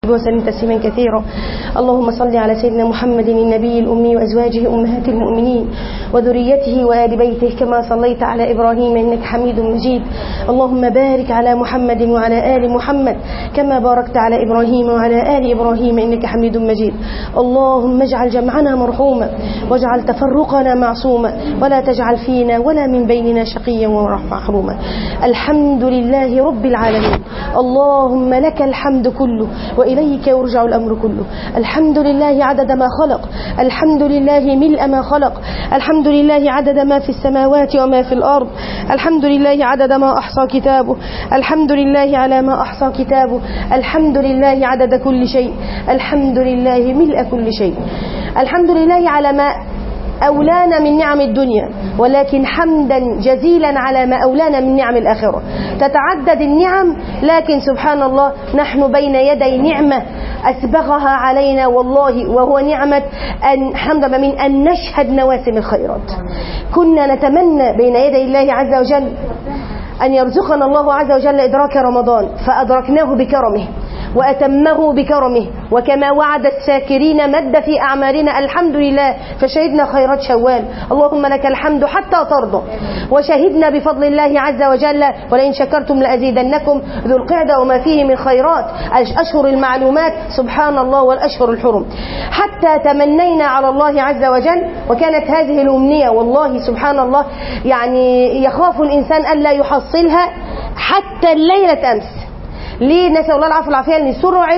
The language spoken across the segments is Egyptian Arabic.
وسلم تسليما كثيرا اللهم صل على سيدنا محمد النبي الأمي وأزواجه أمهات المؤمنين وذريته وآل بيته كما صليت على إبراهيم إنك حميد مجيد اللهم بارك على محمد وعلى آل محمد كما باركت على إبراهيم وعلى آل إبراهيم إنك حميد مجيد اللهم اجعل جمعنا مرحوما واجعل تفرقنا معصوما ولا تجعل فينا ولا من بيننا شقيا ومحروما الحمد لله رب العالمين اللهم لك الحمد كله وإليك يرجع الأمر كله الحمد لله عدد ما خلق الحمد لله ملء ما خلق الحمد لله عدد ما في السماوات وما في الأرض الحمد لله عدد ما أحصى كتابه الحمد لله على ما أحصى كتابه الحمد لله عدد كل شيء الحمد لله ملء كل شيء الحمد لله على ما أولانا من نعم الدنيا ولكن حمدا جزيلا على ما أولانا من نعم الآخرة تتعدد النعم لكن سبحان الله نحن بين يدي نعمة أسبغها علينا والله وهو نعمة أن حمد من أن نشهد مواسم الخيرات كنا نتمنى بين يدي الله عز وجل أن يرزقنا الله عز وجل إدراك رمضان فأدركناه بكرمه وأتمه بكرمه وكما وعد الساكرين مد في أعمالنا الحمد لله فشهدنا خيرات شوال اللهم لك الحمد حتى ترضى وشهدنا بفضل الله عز وجل ولئن شكرتم لأزيدنكم ذو القعدة وما فيه من خيرات أشهر المعلومات سبحان الله والأشهر الحرم حتى تمنينا على الله عز وجل وكانت هذه الأمنية والله سبحان الله يعني يخاف الإنسان ألا يحصلها حتى الليلة أمس ليه نسأل الله العفو والعافية لسرعة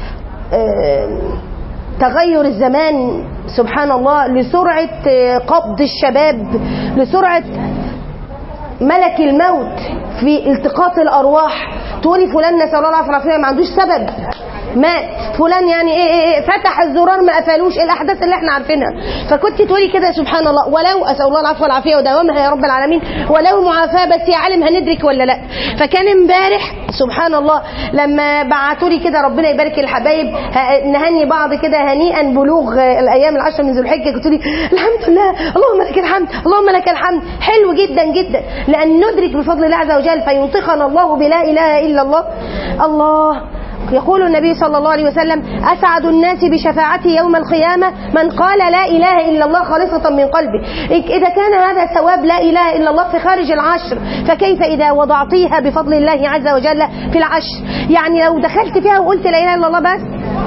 تغير الزمان سبحان الله لسرعة قبض الشباب لسرعة ملك الموت في التقاط الأرواح تقولي فلان نسأل الله العفو والعافية ما عندوش سبب مات فلان يعني ايه, إيه, إيه فتح الزرار ما قفلوش الاحداث اللي احنا عارفينها فكنت تقولي كده سبحان الله ولو اسال الله العفو والعافيه ودوامها يا رب العالمين ولو معافاه بس يا عالم هندرك ولا لا فكان امبارح سبحان الله لما بعتوا لي كده ربنا يبارك الحبايب نهني بعض كده هنيئا بلوغ الايام العشر من ذو الحجه قلت لي الحمد لله اللهم لك الحمد اللهم لك الحمد حلو جدا جدا لان ندرك بفضل الله عز وجل فينطقنا الله بلا اله الا الله الله يقول النبي صلى الله عليه وسلم أسعد الناس بشفاعتي يوم القيامة من قال لا إله إلا الله خالصة من قلبه إذا كان هذا ثواب لا إله إلا الله في خارج العشر فكيف إذا وضعتيها بفضل الله عز وجل في العشر يعني لو دخلت فيها وقلت لا إله إلا الله بس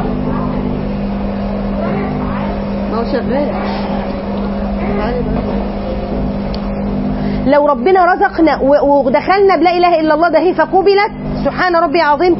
ما هو شغال لو ربنا رزقنا ودخلنا بلا اله الا الله ده هي فقبلت سبحان ربي عظيم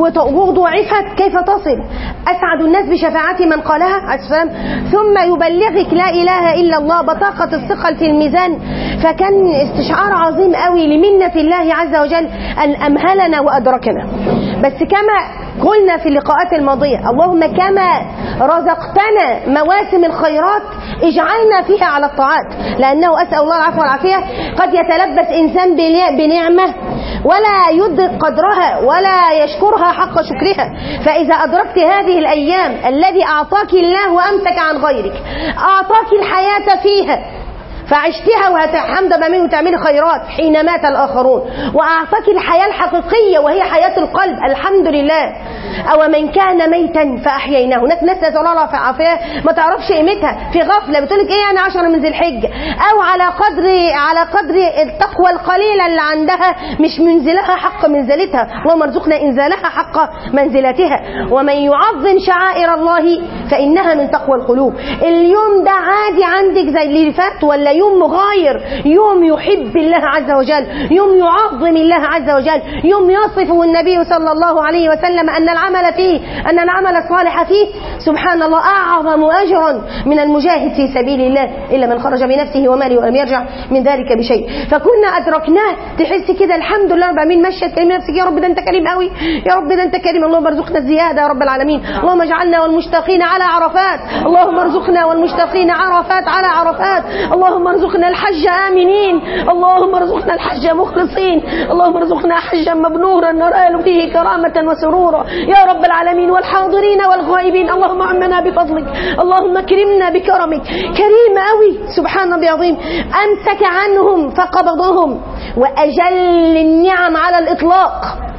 وضعفت كيف تصل اسعد الناس بشفاعتي من قالها عليه السلام ثم يبلغك لا اله الا الله بطاقه الثقل في الميزان فكان استشعار عظيم قوي لمنه الله عز وجل ان امهلنا وادركنا بس كما قلنا في اللقاءات الماضية اللهم كما رزقتنا مواسم الخيرات اجعلنا فيها على الطاعات لأنه أسأل الله العفو والعافية قد يتلبس إنسان بنعمة ولا يدرك قدرها ولا يشكرها حق شكرها فإذا أدركت هذه الأيام الذي أعطاك الله وأمسك عن غيرك أعطاك الحياة فيها فعشتها وهتحمد منه وتعملي خيرات حين مات الآخرون وأعطاك الحياة الحقيقية وهي حياة القلب الحمد لله أو من كان ميتا فأحييناه هناك ناس نسأل الله العافية ما تعرفش قيمتها في غفلة بتقولك إيه يعني عشرة من ذي الحجة أو على قدر على قدر التقوى القليلة اللي عندها مش منزلها حق منزلتها اللهم ارزقنا إنزالها حق منزلتها ومن يعظم شعائر الله فإنها من تقوى القلوب اليوم ده عادي عندك زي اللي فات ولا يوم مغاير يوم يحب الله عز وجل يوم يعظم الله عز وجل يوم يصفه النبي صلى الله عليه وسلم أن العمل فيه أن العمل الصالح فيه سبحان الله أعظم أجرا من المجاهد في سبيل الله إلا من خرج بنفسه وماله ولم يرجع من ذلك بشيء فكنا أدركناه تحس كده الحمد لله رب العالمين ماشية تكلمي نفسك يا رب ده أنت كريم قوي يا رب ده أنت كريم اللهم ارزقنا الزيادة يا رب العالمين اللهم اجعلنا والمشتاقين على عرفات اللهم ارزقنا والمشتاقين عرفات على عرفات اللهم ارزقنا الحج آمنين اللهم ارزقنا الحج مخلصين اللهم ارزقنا حجا مبرورا ننال فيه كرامة وسرورا يا رب العالمين والحاضرين والغائبين اللهم عمنا بفضلك اللهم اكرمنا بكرمك كريم قوي سبحان ربي عظيم أمسك عنهم فقبضهم وأجل النعم على الإطلاق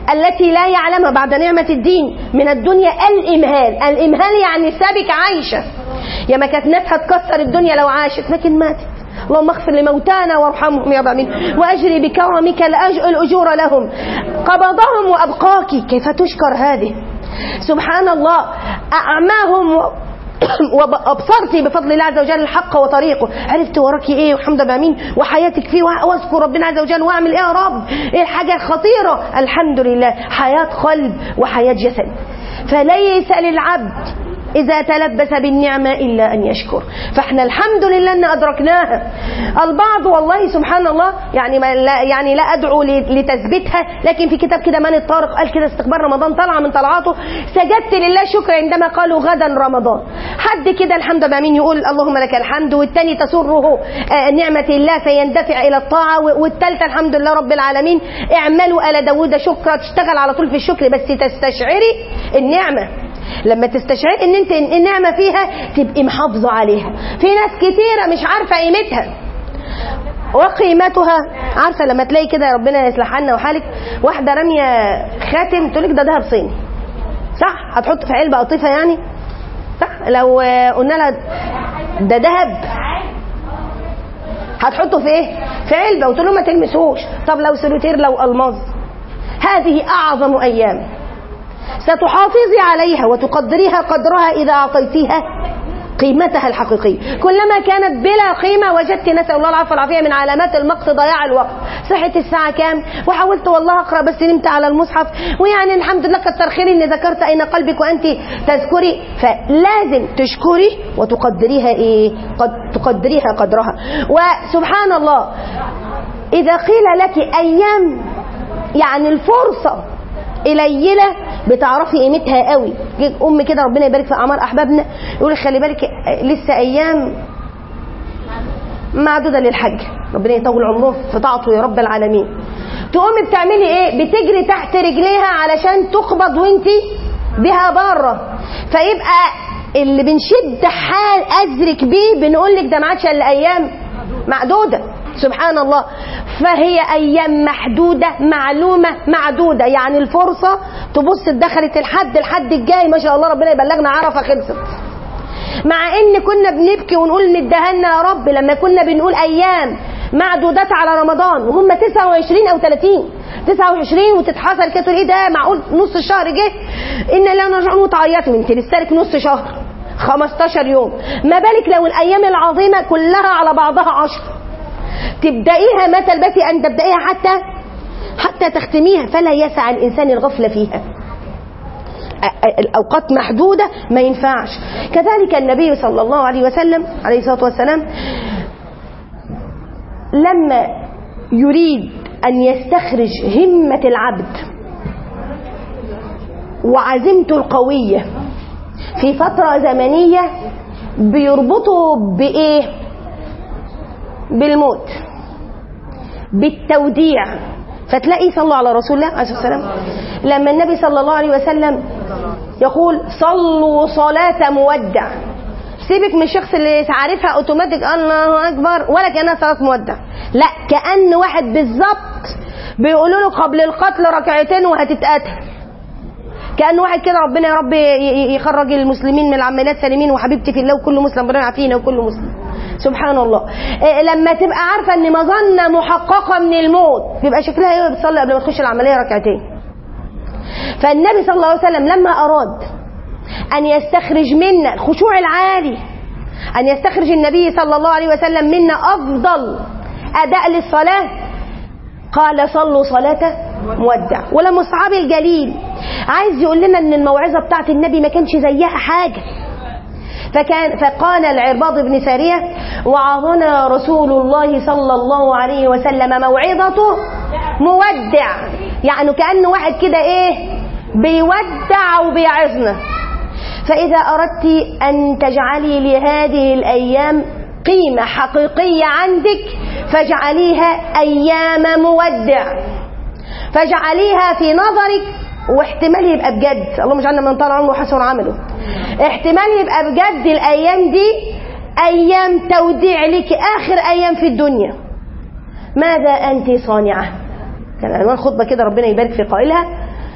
التي لا يعلمها بعد نعمة الدين من الدنيا الإمهال الإمهال يعني سابك عايشة يا ما كانت ناس هتكسر الدنيا لو عاشت لكن ماتت اللهم اغفر لموتانا وارحمهم يا رب العالمين واجري بكرمك الأج- الاجور لهم قبضهم وابقاك كيف تشكر هذه سبحان الله اعماهم و... وابصرتي بفضل الله عز وجل الحق وطريقه عرفت وراكي ايه والحمد لله امين وحياتك فيه وأ- واذكر ربنا عز وجل واعمل ايه يا رب ايه الحاجه الخطيره الحمد لله حياه قلب وحياه جسد فليس للعبد إذا تلبس بالنعمة إلا أن يشكر فإحنا الحمد لله أن أدركناها البعض والله سبحان الله يعني ما لا يعني لا أدعو ل- لتثبيتها لكن في كتاب كده مان الطارق قال كده استقبال رمضان طلع من طلعاته سجدت لله شكر عندما قالوا غدا رمضان حد كده الحمد لله مين يقول اللهم لك الحمد والتاني تسره آه، نعمة الله فيندفع إلى الطاعة و- والتالتة الحمد لله رب العالمين اعملوا آل داود شكرا تشتغل على طول في الشكر بس تستشعري النعمة لما تستشعري ان انت النعمة فيها تبقي محافظة عليها في ناس كتيرة مش عارفة قيمتها وقيمتها عارفة لما تلاقي كده ربنا يصلح حالنا وحالك واحدة رامية خاتم تقول لك ده دهب صيني صح هتحط في علبة قطيفة يعني صح لو آه، قلنا لها ده دهب هتحطه في ايه في علبة وتقول له ما تلمسوش طب لو سوليتير لو الماظ هذه اعظم ايام ستحافظي عليها وتقدريها قدرها إذا أعطيتيها قيمتها الحقيقية كلما كانت بلا قيمة وجدت نسأل الله العفو والعافية من علامات المقت ضياع الوقت صحت الساعة كام وحاولت والله أقرأ بس نمت على المصحف ويعني الحمد لله كتر خير إني ذكرت أين قلبك وأنت تذكري فلازم تشكري وتقدريها إيه قد تقدريها قدرها وسبحان الله إذا قيل لك أيام يعني الفرصة قليله بتعرفي قيمتها قوي جيت ام كده ربنا يبارك في اعمار احبابنا يقول لك خلي بالك لسه ايام معدوده للحج ربنا يطول عمره في طاعته يا رب العالمين تقومي بتعملي ايه بتجري تحت رجليها علشان تقبض وانتي بها بره فيبقى اللي بنشد حال ازرك بيه بنقول لك ده ما عادش الا ايام معدوده سبحان الله فهي ايام محدوده معلومه معدوده يعني الفرصه تبص دخلت الحد الحد الجاي ما شاء الله ربنا يبلغنا عرفه خلصت مع ان كنا بنبكي ونقول ندهنا يا رب لما كنا بنقول ايام معدودات على رمضان وهم 29 او 30 29 وتتحصل كده تقول ايه ده معقول نص الشهر جه ان لا نرجعون وتعيطوا انت لسه لك نص شهر 15 يوم ما بالك لو الايام العظيمه كلها على بعضها 10 تبدأيها ما تلبسي أن تبدأيها حتى حتى تختميها فلا يسع الإنسان الغفلة فيها الأوقات محدودة ما ينفعش كذلك النبي صلى الله عليه وسلم عليه الصلاة والسلام لما يريد أن يستخرج همة العبد وعزيمته القوية في فترة زمنية بيربطه بإيه بالموت بالتوديع فتلاقي صلوا على رسول الله عليه الصلاه والسلام لما النبي صلى الله عليه وسلم يقول صلوا صلاة مودع سيبك من الشخص اللي عارفها اوتوماتيك الله اكبر ولا كانها صلاه مودع لا كان واحد بالظبط بيقولوا له قبل القتل ركعتين وهتتقتل كان واحد كده ربنا يا رب يخرج المسلمين من العمليات سالمين وحبيبتي في الله وكل مسلم ربنا يعافينا وكل مسلم سبحان الله إيه لما تبقى عارفه ان مظنه محققه من الموت بيبقى شكلها ايه بتصلي قبل ما تخش العمليه ركعتين فالنبي صلى الله عليه وسلم لما اراد ان يستخرج منا الخشوع العالي ان يستخرج النبي صلى الله عليه وسلم منا افضل اداء للصلاه قال صلوا صلاه مودع ولما الصحابي الجليل عايز يقول لنا ان الموعظه بتاعت النبي ما كانش زيها حاجه فكان فقال العرباض بن سارية وعظنا رسول الله صلى الله عليه وسلم موعظته مودع يعني كأن واحد كده ايه بيودع وبيعظنا فإذا أردت أن تجعلي لهذه الأيام قيمة حقيقية عندك فاجعليها أيام مودع فاجعليها في نظرك واحتمال يبقى بجد اللهم اجعلنا من طال عمره وحسن عمله احتمال يبقى بجد الايام دي ايام توديع لك اخر ايام في الدنيا ماذا انت صانعه كان عنوان خطبه كده ربنا يبارك في قائلها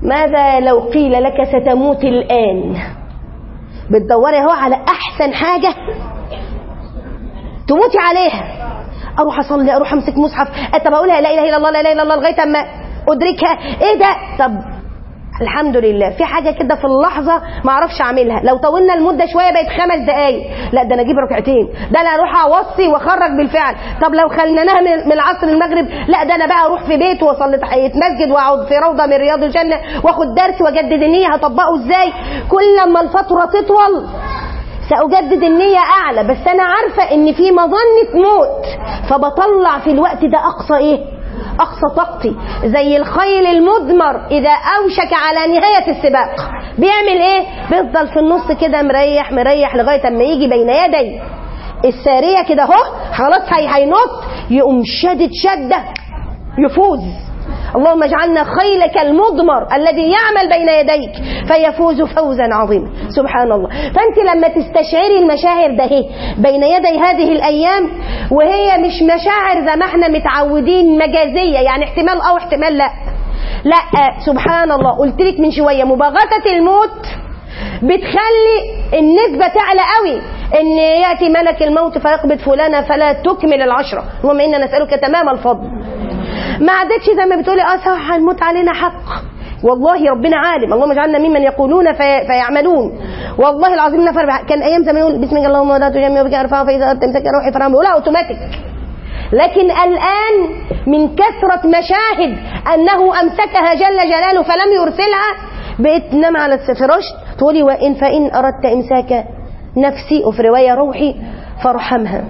ماذا لو قيل لك ستموت الآن بتدوري اهو على أحسن حاجة تموتي عليها أروح أصلي أروح أمسك مصحف طب أقولها لا إله إلا الله لا إله إلا الله لغاية أما أدركها إيه ده طب الحمد لله في حاجه كده في اللحظه ما اعرفش اعملها لو طولنا المده شويه بقت خمس دقائق لا ده انا اجيب ركعتين ده انا اروح اوصي واخرج بالفعل طب لو خليناها من من العصر المغرب لا ده انا بقى اروح في بيت واصلي تحيه مسجد واقعد في روضه من رياض الجنه واخد درس واجدد النيه هطبقه ازاي كل ما الفتره تطول سأجدد النية أعلى بس أنا عارفة إن في مظنة موت فبطلع في الوقت ده أقصى إيه؟ أقصى طاقتي زي الخيل المضمر إذا أوشك على نهاية السباق بيعمل إيه؟ بيفضل في النص كده مريح مريح لغاية أما يجي بين يدي السارية كده أهو خلاص هي هينط يقوم شدد شدة يفوز اللهم اجعلنا خيلك المضمر الذي يعمل بين يديك فيفوز فوزا عظيما سبحان الله فانت لما تستشعري المشاعر ده هي بين يدي هذه الايام وهي مش مشاعر زي ما احنا متعودين مجازيه يعني احتمال او احتمال لا لا سبحان الله قلت لك من شويه مباغته الموت بتخلي النسبة تعلى قوي ان يأتي ملك الموت فيقبض فلانة فلا تكمل العشرة اللهم إنا نسألك تمام الفضل ما عادتش زي ما بتقولي اه صح هنموت علينا حق والله ربنا عالم اللهم اجعلنا ممن يقولون في فيعملون والله العظيم نفر كان ايام زمان يقول بسم الله اللهم ولا تجمع وبك ارفعه فاذا اردت امسك روحي فرحمه بيقولها اوتوماتيك لكن الان من كثره مشاهد انه امسكها جل جلاله فلم يرسلها بقيت تنام على الفراش تقولي وان فان اردت امساك نفسي وفي روايه روحي فارحمها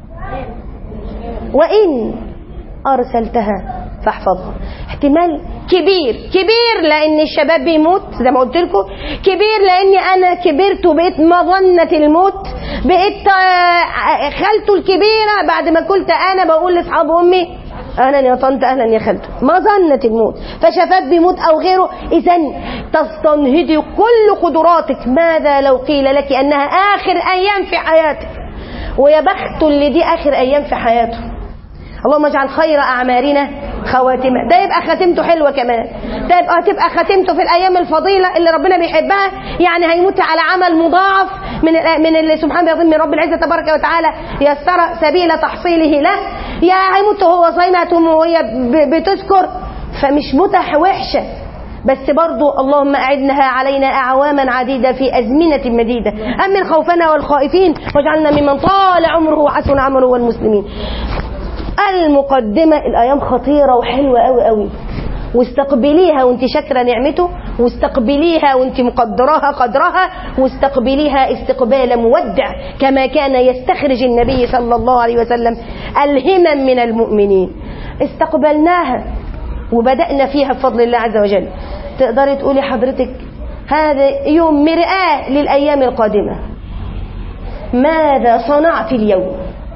وان ارسلتها فاحفظها احتمال كبير كبير لان الشباب بيموت زي ما قلت لكم كبير لاني انا كبرت وبقيت مظنه الموت بقيت خالته الكبيره بعد ما كنت انا بقول لاصحاب امي اهلا يا طنط اهلا يا خالته مظنه الموت فشباب بيموت او غيره اذا تستنهضي كل قدراتك ماذا لو قيل لك انها اخر ايام في حياتك ويا بخت اللي دي اخر ايام في حياته اللهم اجعل خير اعمارنا خواتمه ده يبقى خاتمته حلوه كمان ده يبقى تبقى خاتمته في الايام الفضيله اللي ربنا بيحبها يعني هيموت على عمل مضاعف من من اللي سبحانه من رب العزه تبارك وتعالى يسر سبيل تحصيله له يا هيموت وهو صايمه وهي بتذكر فمش متح وحشه بس برضو اللهم أعدنها علينا أعواما عديدة في أزمنة مديدة أمن خوفنا والخائفين واجعلنا ممن طال عمره وحسن عمله والمسلمين المقدمة الأيام خطيرة وحلوة قوي قوي واستقبليها وانت شاكرة نعمته واستقبليها وانت مقدراها قدرها واستقبليها استقبال مودع كما كان يستخرج النبي صلى الله عليه وسلم الهمم من المؤمنين استقبلناها وبدأنا فيها بفضل الله عز وجل تقدري تقولي حضرتك هذا يوم مرآة للأيام القادمة ماذا صنعت اليوم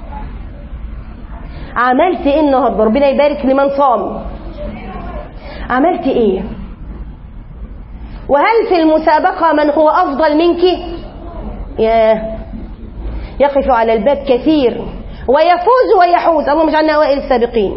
عملت ايه النهارده ربنا يبارك لمن صام عملت ايه وهل في المسابقه من هو افضل منك يا يقف على الباب كثير ويفوز ويحوز اللهم اجعلنا اوائل السابقين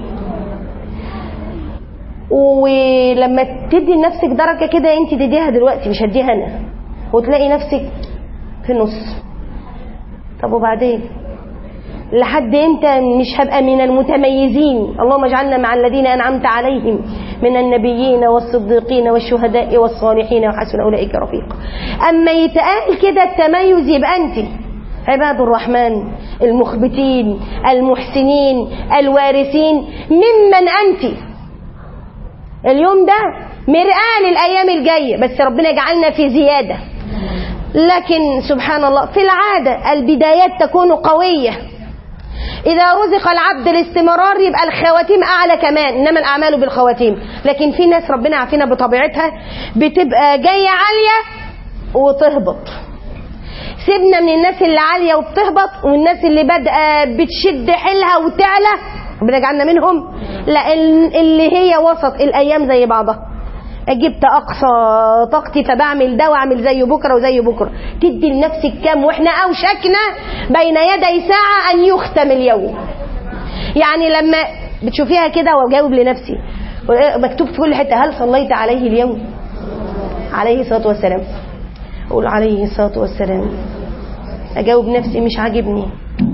ولما تدي لنفسك درجه كده انت تديها دلوقتي مش هديها انا وتلاقي نفسك في النص طب وبعدين لحد امتى مش هبقى من المتميزين اللهم اجعلنا مع الذين انعمت عليهم من النبيين والصديقين والشهداء والصالحين وحسن اولئك رفيقا اما يتقال كده التميز يبقى انت عباد الرحمن المخبتين المحسنين الوارثين ممن انت اليوم ده مرآة للأيام الجاية بس ربنا يجعلنا في زيادة لكن سبحان الله في العادة البدايات تكون قوية إذا رزق العبد الاستمرار يبقى الخواتيم أعلى كمان إنما الأعمال بالخواتيم لكن في ناس ربنا عافينا بطبيعتها بتبقى جاية عالية وتهبط سيبنا من الناس اللي عالية وبتهبط والناس اللي بادئة بتشد حيلها وتعلى ربنا يجعلنا منهم لا اللي هي وسط الأيام زي بعضها جبت اقصى طاقتي فبعمل ده واعمل زي بكره وزي بكره تدي لنفسك كام واحنا اوشكنا بين يدي ساعه ان يختم اليوم يعني لما بتشوفيها كده واجاوب لنفسي مكتوب في كل حته هل صليت عليه اليوم عليه الصلاة والسلام أقول عليه الصلاة والسلام أجاوب نفسي مش عاجبني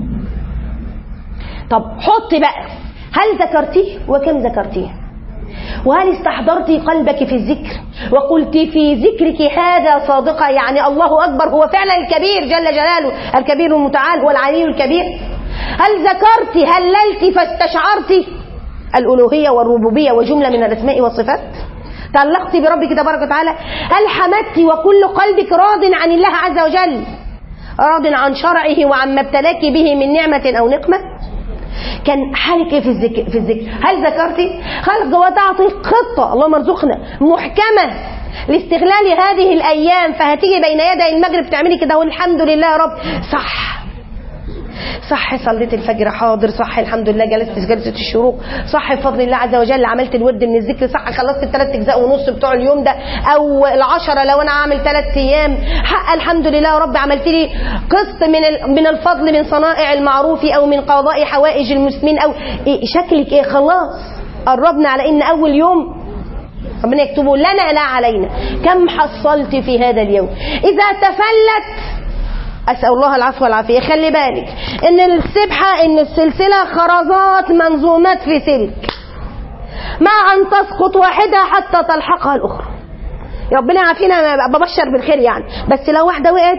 طب حط بقى هل ذكرتيه وكم ذكرتيه وهل استحضرت قلبك في الذكر وقلت في ذكرك هذا صادقة يعني الله أكبر هو فعلا الكبير جل جلاله الكبير المتعال هو العلي الكبير هل ذكرت هللت فاستشعرت الألوهية والربوبية وجملة من الأسماء والصفات تعلقت بربك تبارك وتعالى هل حمدت وكل قلبك راض عن الله عز وجل راض عن شرعه وعن ما ابتلاك به من نعمة أو نقمة كان حالك ايه في الذكر في الذكر هل ذكرتي هل وضعتي خطه اللهم ارزقنا محكمه لاستغلال هذه الايام فهتيجي بين يدي المغرب تعملي كده والحمد لله يا رب صح صح صليت الفجر حاضر صح الحمد لله جلست في جلسه الشروق صح بفضل الله عز وجل عملت الود من الذكر صح خلصت الثلاث اجزاء ونص بتوع اليوم ده او العشرة لو انا عامل ثلاث ايام حق الحمد لله يا رب عملت لي قسط من ال- من الفضل من صنائع المعروف او من قضاء حوائج المسلمين او إيه شكلك ايه خلاص قربنا على ان اول يوم ربنا يكتبه لنا لا علينا كم حصلت في هذا اليوم اذا تفلت أسأل الله العفو والعافية خلي بالك إن السبحة إن السلسلة خرزات منظومات في سلك مع أن تسقط واحدة حتى تلحقها الأخرى ربنا يعافينا ببشر بالخير يعني بس لو واحدة وقعت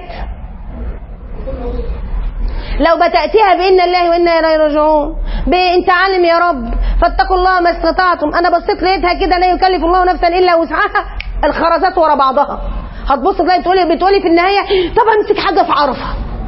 لو بتأتيها بإن الله وإنا إليه راجعون بأنت عالم يا رب فاتقوا الله ما استطعتم أنا بصيت لقيتها كده لا يكلف الله نفسا إلا وسعها الخرزات ورا بعضها هتبص تلاقي بتقولي بتقولي في النهاية طب امسك حاجة في عرفة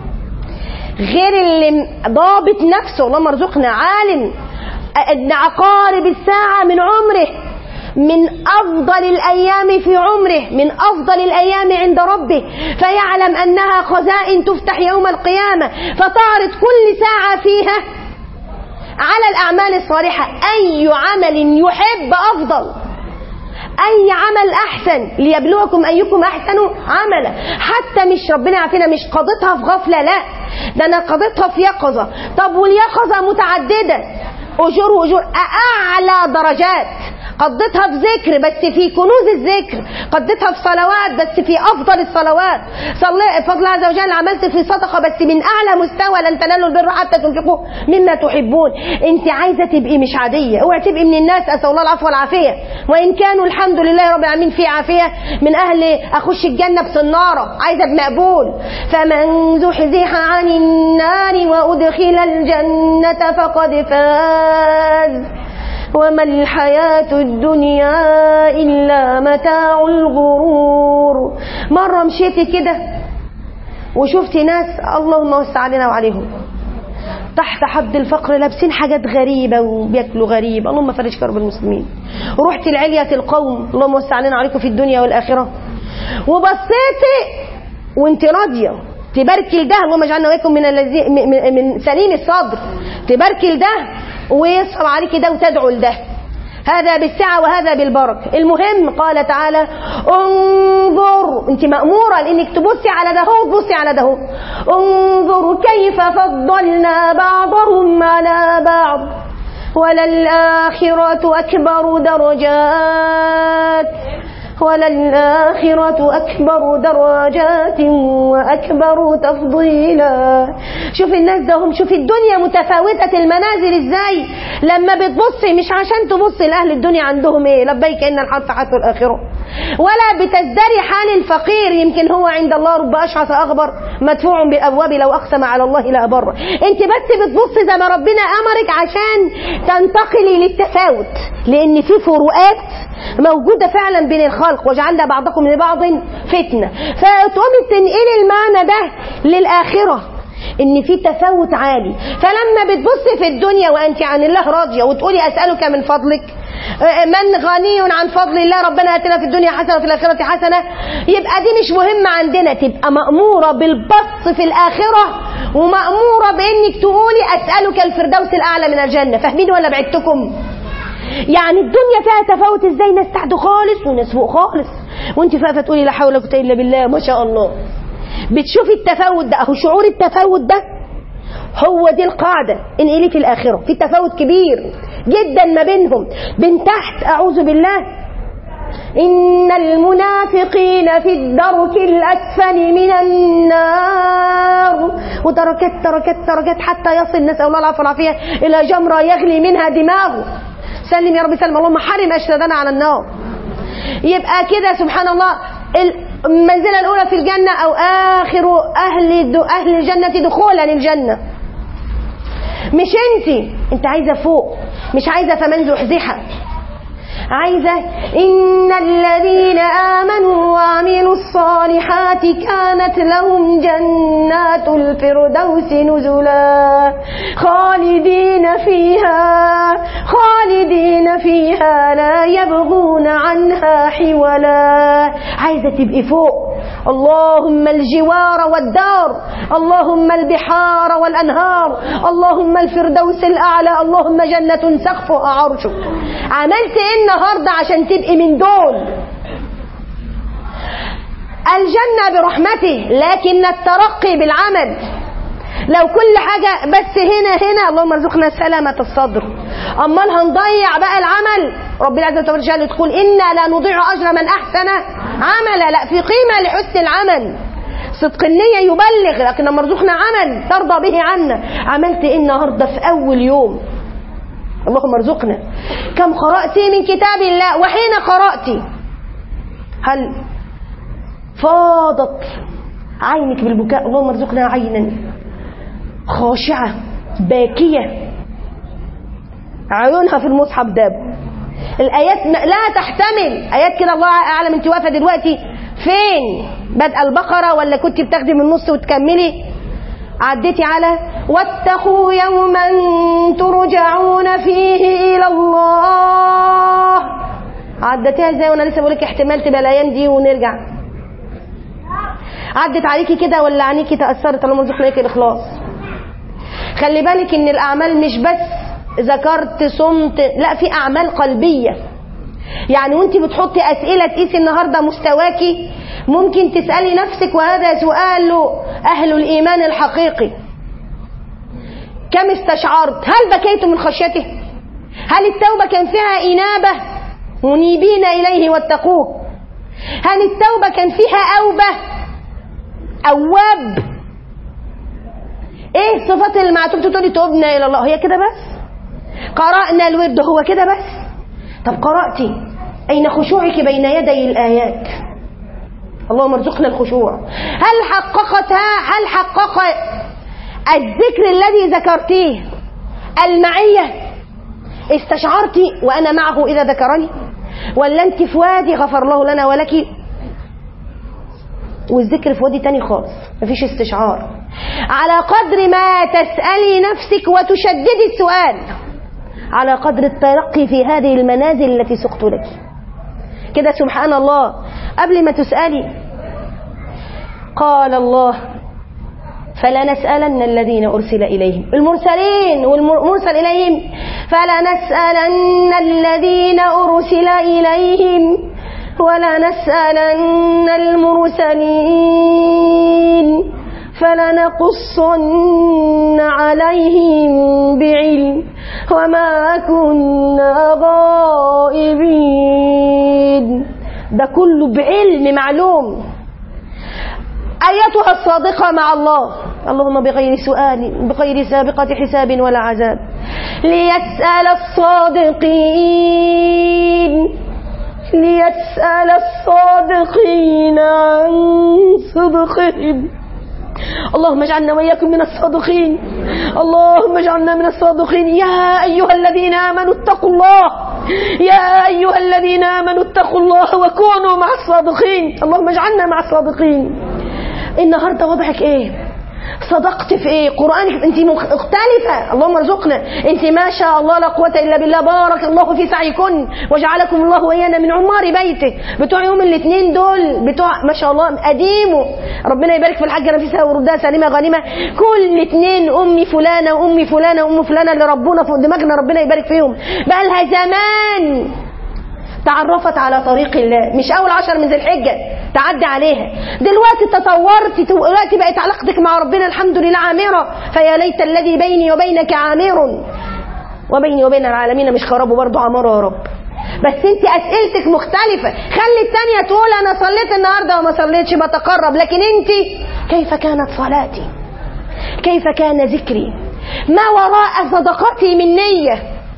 غير اللي ضابط نفسه اللهم ارزقنا عالم ان عقارب الساعة من عمره من أفضل الأيام في عمره من أفضل الأيام عند ربه فيعلم أنها خزائن تفتح يوم القيامة فتعرض كل ساعة فيها على الأعمال الصالحة أي عمل يحب أفضل اي عمل احسن ليبلوكم ايكم احسن عملا حتى مش ربنا يعافينا مش قضيتها في غفله لا ده انا قضيتها في يقظه طب واليقظه متعدده اجور واجور اعلى درجات قضيتها في ذكر بس في كنوز الذكر قضيتها في صلوات بس في افضل الصلوات صلي فضل عز وجل عملت في صدقه بس من اعلى مستوى لن تنالوا البر حتى تنفقوا مما تحبون انت عايزه تبقي مش عاديه اوعي تبقي من الناس اسال الله العفو والعافيه وان كانوا الحمد لله رب العالمين في عافيه من اهل اخش الجنه بصناره عايزه بمقبول فمن زحزح عن النار وادخل الجنه فقد فاز وما الحياة الدنيا إلا متاع الغرور مرة مشيتي كده وشفت ناس اللهم وسع علينا وعليهم تحت حد الفقر لابسين حاجات غريبة وبياكلوا غريب اللهم فرج كرب المسلمين رحت لعلية القوم اللهم وسع علينا وعليكم في الدنيا والآخرة وبصيتي وانت راضية تباركي لده اللهم اجعلنا واياكم من الذي من, من سليم الصدر تباركي لده ويصعب عليك ده وتدعو لده هذا بالسعة وهذا بالبركة المهم قال تعالى انظر انت مأمورة لانك تبصي على ده وتبصي على ده انظر كيف فضلنا بعضهم على بعض وللآخرة أكبر درجات وللآخرة أكبر درجات وأكبر تفضيلا شوف الناس ده هم شوف الدنيا متفاوتة المنازل ازاي لما بتبصي مش عشان تبصي لأهل الدنيا عندهم ايه لبيك إن الحرف حتى الآخرة ولا بتزدري حال الفقير يمكن هو عند الله رب أشعث أغبر مدفوع بالأبواب لو أقسم على الله لا أبر انت بس بتبصي زي ما ربنا أمرك عشان تنتقلي للتفاوت لأن في فروقات موجودة فعلا بين الخلق وجعلنا بعضكم لبعض فتنة فتقومي تنقلي المعنى ده للآخرة ان في تفاوت عالي فلما بتبصي في الدنيا وانت عن الله راضية وتقولي اسألك من فضلك من غني عن فضل الله ربنا اتنا في الدنيا حسنه وفي الاخره حسنه يبقى دي مش مهمه عندنا تبقى ماموره بالبسط في الاخره وماموره بانك تقولي اسالك الفردوس الاعلى من الجنه فاهمين ولا بعدتكم يعني الدنيا فيها تفاوت ازاي ناس تحت خالص وناس فوق خالص وانت واقفه تقولي لا حول ولا قوه الا بالله ما شاء الله بتشوفي التفاوت ده اهو شعور التفاوت ده هو دي القاعدة انقلي في الآخرة في تفاوت كبير جدا ما بينهم بين تحت أعوذ بالله إن المنافقين في الدرك الأسفل من النار ودركات دركات دركات حتى يصل نسأل الله العافية والعافية إلى جمرة يغلي منها دماغه سلم يا رب سلم اللهم حرم أجسادنا على النار يبقى كده سبحان الله المنزلة الأولى في الجنة أو آخر أهل أهل الجنة دخولا للجنة مش انت انت عايزة فوق مش عايزة فمن زحزحة عايزة إن الذين آمنوا وعملوا الصالحات كانت لهم جنات الفردوس نزلا خالدين فيها خالدين فيها لا يبغون عنها حولا عايزة تبقي فوق اللهم الجوار والدار اللهم البحار والأنهار اللهم الفردوس الأعلى اللهم جنة سقفها عرشك عملت ايه النهاردة عشان تبقي من دول الجنة برحمته لكن الترقي بالعمل لو كل حاجة بس هنا هنا اللهم ارزقنا سلامة الصدر أمال هنضيع بقى العمل ربنا عز وجل تقول إنا لا نضيع أجر من أحسن عملا لا في قيمة لحسن العمل صدق النية يبلغ لكن لما رزقنا عمل ترضى به عنا عملت إيه النهاردة في أول يوم اللهم ارزقنا كم قرأت من كتاب الله وحين قرأت هل فاضت عينك بالبكاء اللهم ارزقنا عينا خاشعة باكية عيونها في المصحف داب الآيات لا تحتمل آيات كده الله أعلم انت واقفة دلوقتي فين بدأ البقرة ولا كنت بتاخدي من النص وتكملي عديتي على واتقوا يوما ترجعون فيه إلى الله عدتيها ازاي وانا لسه بقولك احتمال تبقى الايام دي ونرجع عدت عليكي كده ولا عينيكي تاثرت اللهم ارزقنا لك الاخلاص خلي بالك ان الاعمال مش بس ذكرت صمت لا في اعمال قلبيه يعني وانت بتحطي اسئله تقيسي النهارده مستواكي ممكن تسالي نفسك وهذا سؤال اهل الايمان الحقيقي كم استشعرت هل بكيت من خشيته هل التوبه كان فيها انابه منيبين اليه واتقوه هل التوبه كان فيها اوبه اواب ايه الصفات اللي مع توبته تقولي توبنا الى الله هي كده بس قرانا الورد هو كده بس طب قراتي اين خشوعك بين يدي الايات اللهم ارزقنا الخشوع هل حققتها هل حقق الذكر الذي ذكرتيه المعيه استشعرت وانا معه اذا ذكرني ولا انت في وادي غفر الله لنا ولك والذكر في وادي تاني خالص مفيش استشعار على قدر ما تسألي نفسك وتشددي السؤال على قدر الترقي في هذه المنازل التي سقت لك كده سبحان الله قبل ما تسألي قال الله فلنسألن الذين أرسل إليهم المرسلين والمرسل إليهم فلنسألن الذين أرسل إليهم ولنسألن المرسلين فلنقصن عليهم بعلم وما كنا غائبين ده كله بعلم معلوم أيتها الصادقة مع الله اللهم بغير سؤال بغير سابقة حساب ولا عذاب ليسأل الصادقين ليسأل الصادقين عن صدقهم اللهم اجعلنا وإياكم من الصادقين اللهم اجعلنا من الصادقين يا أيها الذين آمنوا اتقوا الله يا أيها الذين آمنوا اتقوا الله وكونوا مع الصادقين اللهم اجعلنا مع الصادقين النهاردة وضعك ايه صدقت في ايه قرآنك انت مختلفة اللهم ارزقنا انت ما شاء الله لا قوة الا بالله بارك الله في سعيكن وجعلكم الله ويانا من عمار بيته بتوع يوم الاثنين دول بتوع ما شاء الله قديمه ربنا يبارك في الحاجة نفيسة وردها سليمة غانمة كل اثنين امي فلانة وامي فلانة وام فلانة اللي ربنا فوق دماغنا ربنا يبارك فيهم بقى لها زمان تعرفت على طريق الله مش اول عشر من ذي الحجه تعدي عليها دلوقتي تطورت دلوقتي بقت علاقتك مع ربنا الحمد لله عامره فيا ليت الذي بيني وبينك عامر وبيني وبين العالمين مش خراب برضه عماره يا رب بس انت اسئلتك مختلفة خلي التانية تقول انا صليت النهاردة وما صليتش بتقرب لكن انت كيف كانت صلاتي كيف كان ذكري ما وراء صدقتي من نية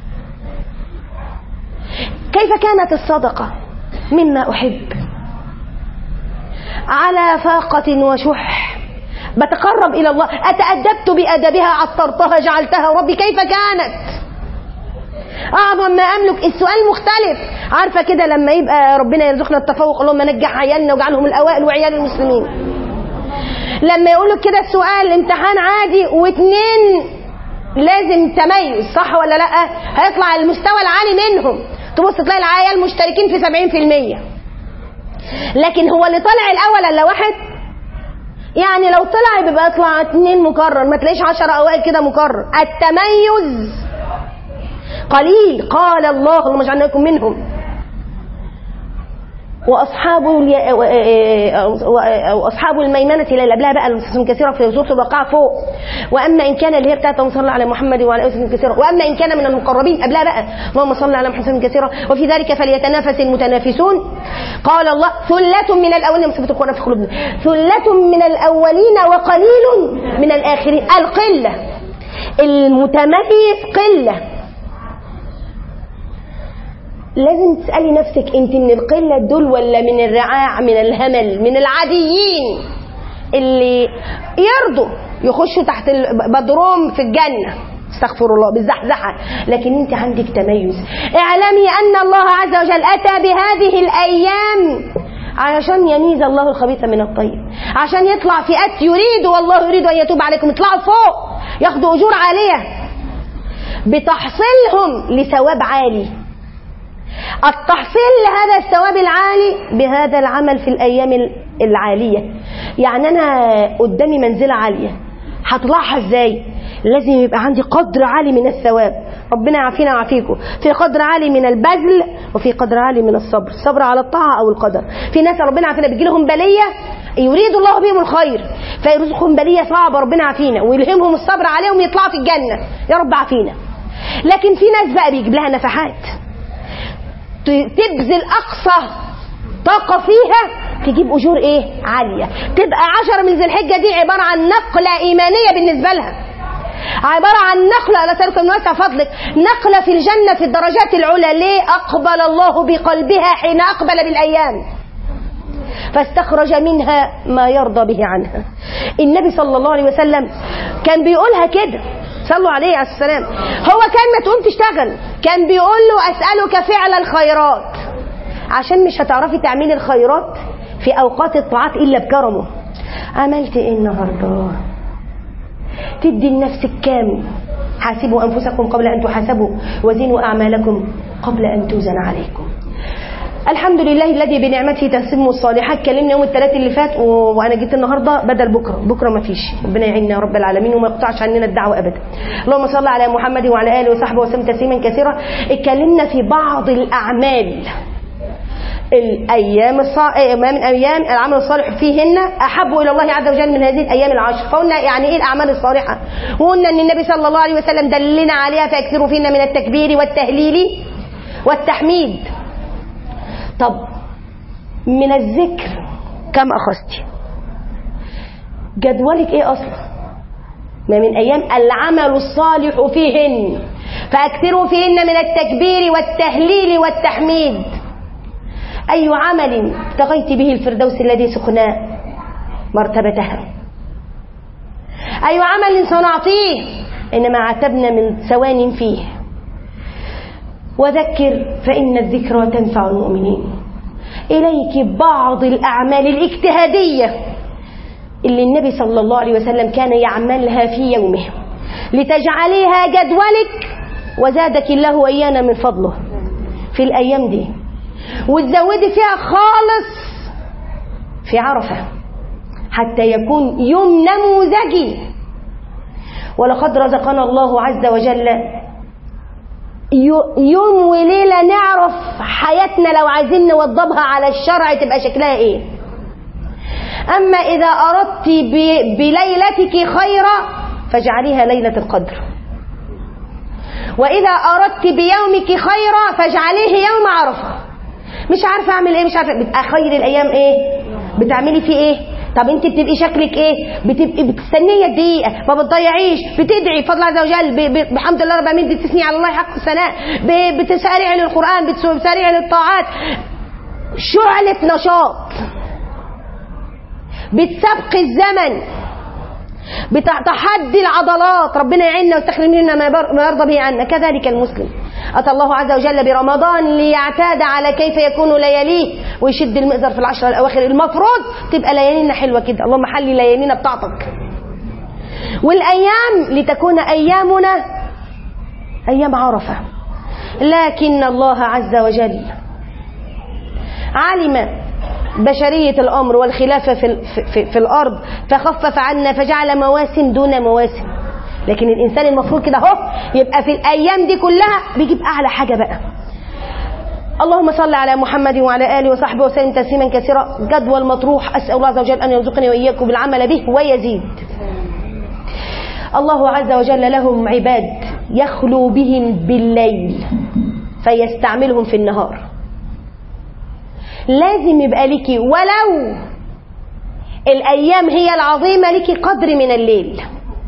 كيف كانت الصدقة مما أحب على فاقة وشح بتقرب إلى الله أتأدبت بأدبها عطرتها جعلتها ربي كيف كانت أعظم ما أملك السؤال مختلف عارفة كده لما يبقى ربنا يرزقنا التفوق اللهم نجح عيالنا واجعلهم الأوائل وعيال المسلمين لما يقولوا كده السؤال امتحان عادي واتنين لازم تميز صح ولا لا هيطلع المستوى العالي منهم تبص تلاقي العيال مشتركين في 70% لكن هو اللي طالع الاول الا واحد يعني لو طلع بيبقى يطلع اتنين مكرر ما تلاقيش عشرة اوائل كده مكرر التميز قليل قال الله اللهم اجعلناكم منهم واصحاب الي... واصحاب الميمنه اللي قبلها بقى المسلمين كثيره في سوره الواقعه فوق واما ان كان اللي هي بتاعت اللهم صل على محمد وعلى اله كثيرا واما ان كان من المقربين قبلها بقى اللهم صل على محمد كثيرا وفي ذلك فليتنافس المتنافسون قال الله ثلة من الاولين مصيبه القران في قلوبنا ثلة من الاولين وقليل من الاخرين القله المتميز قله لازم تسألي نفسك انت من القلة دول ولا من الرعاع من الهمل من العاديين اللي يرضوا يخشوا تحت البدروم في الجنة استغفر الله بالزحزحة لكن انت عندك تميز اعلمي ان الله عز وجل اتى بهذه الايام علشان يميز الله الخبيث من الطيب عشان يطلع فئات يريد والله يريد ان يتوب عليكم يطلعوا فوق ياخدوا اجور عاليه بتحصيلهم لثواب عالي التحصيل لهذا الثواب العالي بهذا العمل في الأيام العالية يعني أنا قدامي منزلة عالية هطلعها ازاي لازم يبقى عندي قدر عالي من الثواب ربنا يعافينا ويعافيكم في قدر عالي من البذل وفي قدر عالي من الصبر الصبر على الطاعة أو القدر في ناس ربنا يعافينا بيجي لهم بلية يريد الله بهم الخير فيرزقهم بلية صعبة ربنا يعافينا ويلهمهم الصبر عليهم يطلعوا في الجنة يا رب عافينا لكن في ناس بقى بيجيب لها نفحات تبذل اقصى طاقه فيها تجيب اجور ايه عاليه تبقى عشرة من ذي الحجه دي عباره عن نقله ايمانيه بالنسبه لها عبارة عن نقلة لا سألك من واسع فضلك نقلة في الجنة في الدرجات العلى ليه أقبل الله بقلبها حين أقبل بالأيام فاستخرج منها ما يرضى به عنها النبي صلى الله عليه وسلم كان بيقولها كده صلوا عليه عليه السلام هو كان ما تقوم تشتغل كان بيقول له أسألك فعل الخيرات عشان مش هتعرفي تعملي الخيرات في أوقات الطاعات إلا بكرمه عملت إيه النهاردة تدي لنفسك كام حاسبوا أنفسكم قبل أن تحاسبوا وزنوا أعمالكم قبل أن توزن عليكم الحمد لله الذي بنعمته تتم الصالحات كلمنا يوم الثلاث اللي فات و... وانا جيت النهارده بدل بكره بكره ما فيش ربنا يعيننا يا رب العالمين وما يقطعش عننا الدعوه ابدا اللهم صل على محمد وعلى اله وصحبه وسلم تسليما كثيرا اتكلمنا في بعض الاعمال الايام الصالحه من ايام العمل الصالح فيهن احب الى الله عز وجل من هذه الايام العشر فقلنا يعني ايه الاعمال الصالحه وقلنا ان النبي صلى الله عليه وسلم دلنا عليها فاكثروا فينا من التكبير والتهليل والتحميد طب من الذكر كم اخذتي جدولك ايه اصلا ما من ايام العمل الصالح فيهن فاكثروا فيهن من التكبير والتهليل والتحميد اي عمل ابتغيت به الفردوس الذي سقناه مرتبتها اي عمل صنعتيه انما عتبنا من ثوان فيه وذكر فإن الذكرى تنفع المؤمنين إليك بعض الأعمال الاجتهادية اللي النبي صلى الله عليه وسلم كان يعملها في يومه لتجعليها جدولك وزادك الله وإيانا من فضله في الأيام دي وتزودي فيها خالص في عرفة حتى يكون يوم نموذجي ولقد رزقنا الله عز وجل يوم وليلة نعرف حياتنا لو عايزين نوضبها على الشرع تبقى شكلها ايه اما اذا اردت بليلتك خيرا فاجعليها ليلة القدر وإذا أردت بيومك خيرا فاجعليه يوم عرفة مش عارفة أعمل إيه مش عارفة بتبقى خير الأيام إيه بتعملي فيه إيه طب انت بتبقي شكلك ايه بتبقي بتستنيه الدقيقه ما بتضيعيش بتدعي بفضل الله عز وجل ب- ب- بحمد الله رب العالمين بتثني على الله حق الثناء ب- بتسارعي للقران بتس- بتسارعي للطاعات شعلة نشاط بتسبق الزمن بتاع تحدي العضلات ربنا يعيننا ويستخرج منا ما يبر- ما يرضى به عنا كذلك المسلم أتى الله عز وجل برمضان ليعتاد على كيف يكون لياليه ويشد المئزر في العشر الأواخر المفروض تبقى ليالينا حلوة كده اللهم حلي ليالينا بتاعتك والأيام لتكون أيامنا أيام عرفة لكن الله عز وجل علم بشرية الأمر والخلافة في, ال- في, في, في الأرض فخفف عنا فجعل مواسم دون مواسم لكن الإنسان المفروض كده اهو يبقى في الأيام دي كلها بيجيب أعلى حاجة بقى اللهم صل على محمد وعلى آله وصحبه وسلم تسليما كثيرا جدول مطروح أسأل الله عز وجل أن يرزقني وإياكم بالعمل به ويزيد الله عز وجل لهم عباد يخلو بهم بالليل فيستعملهم في النهار لازم يبقى لك ولو الأيام هي العظيمة لك قدر من الليل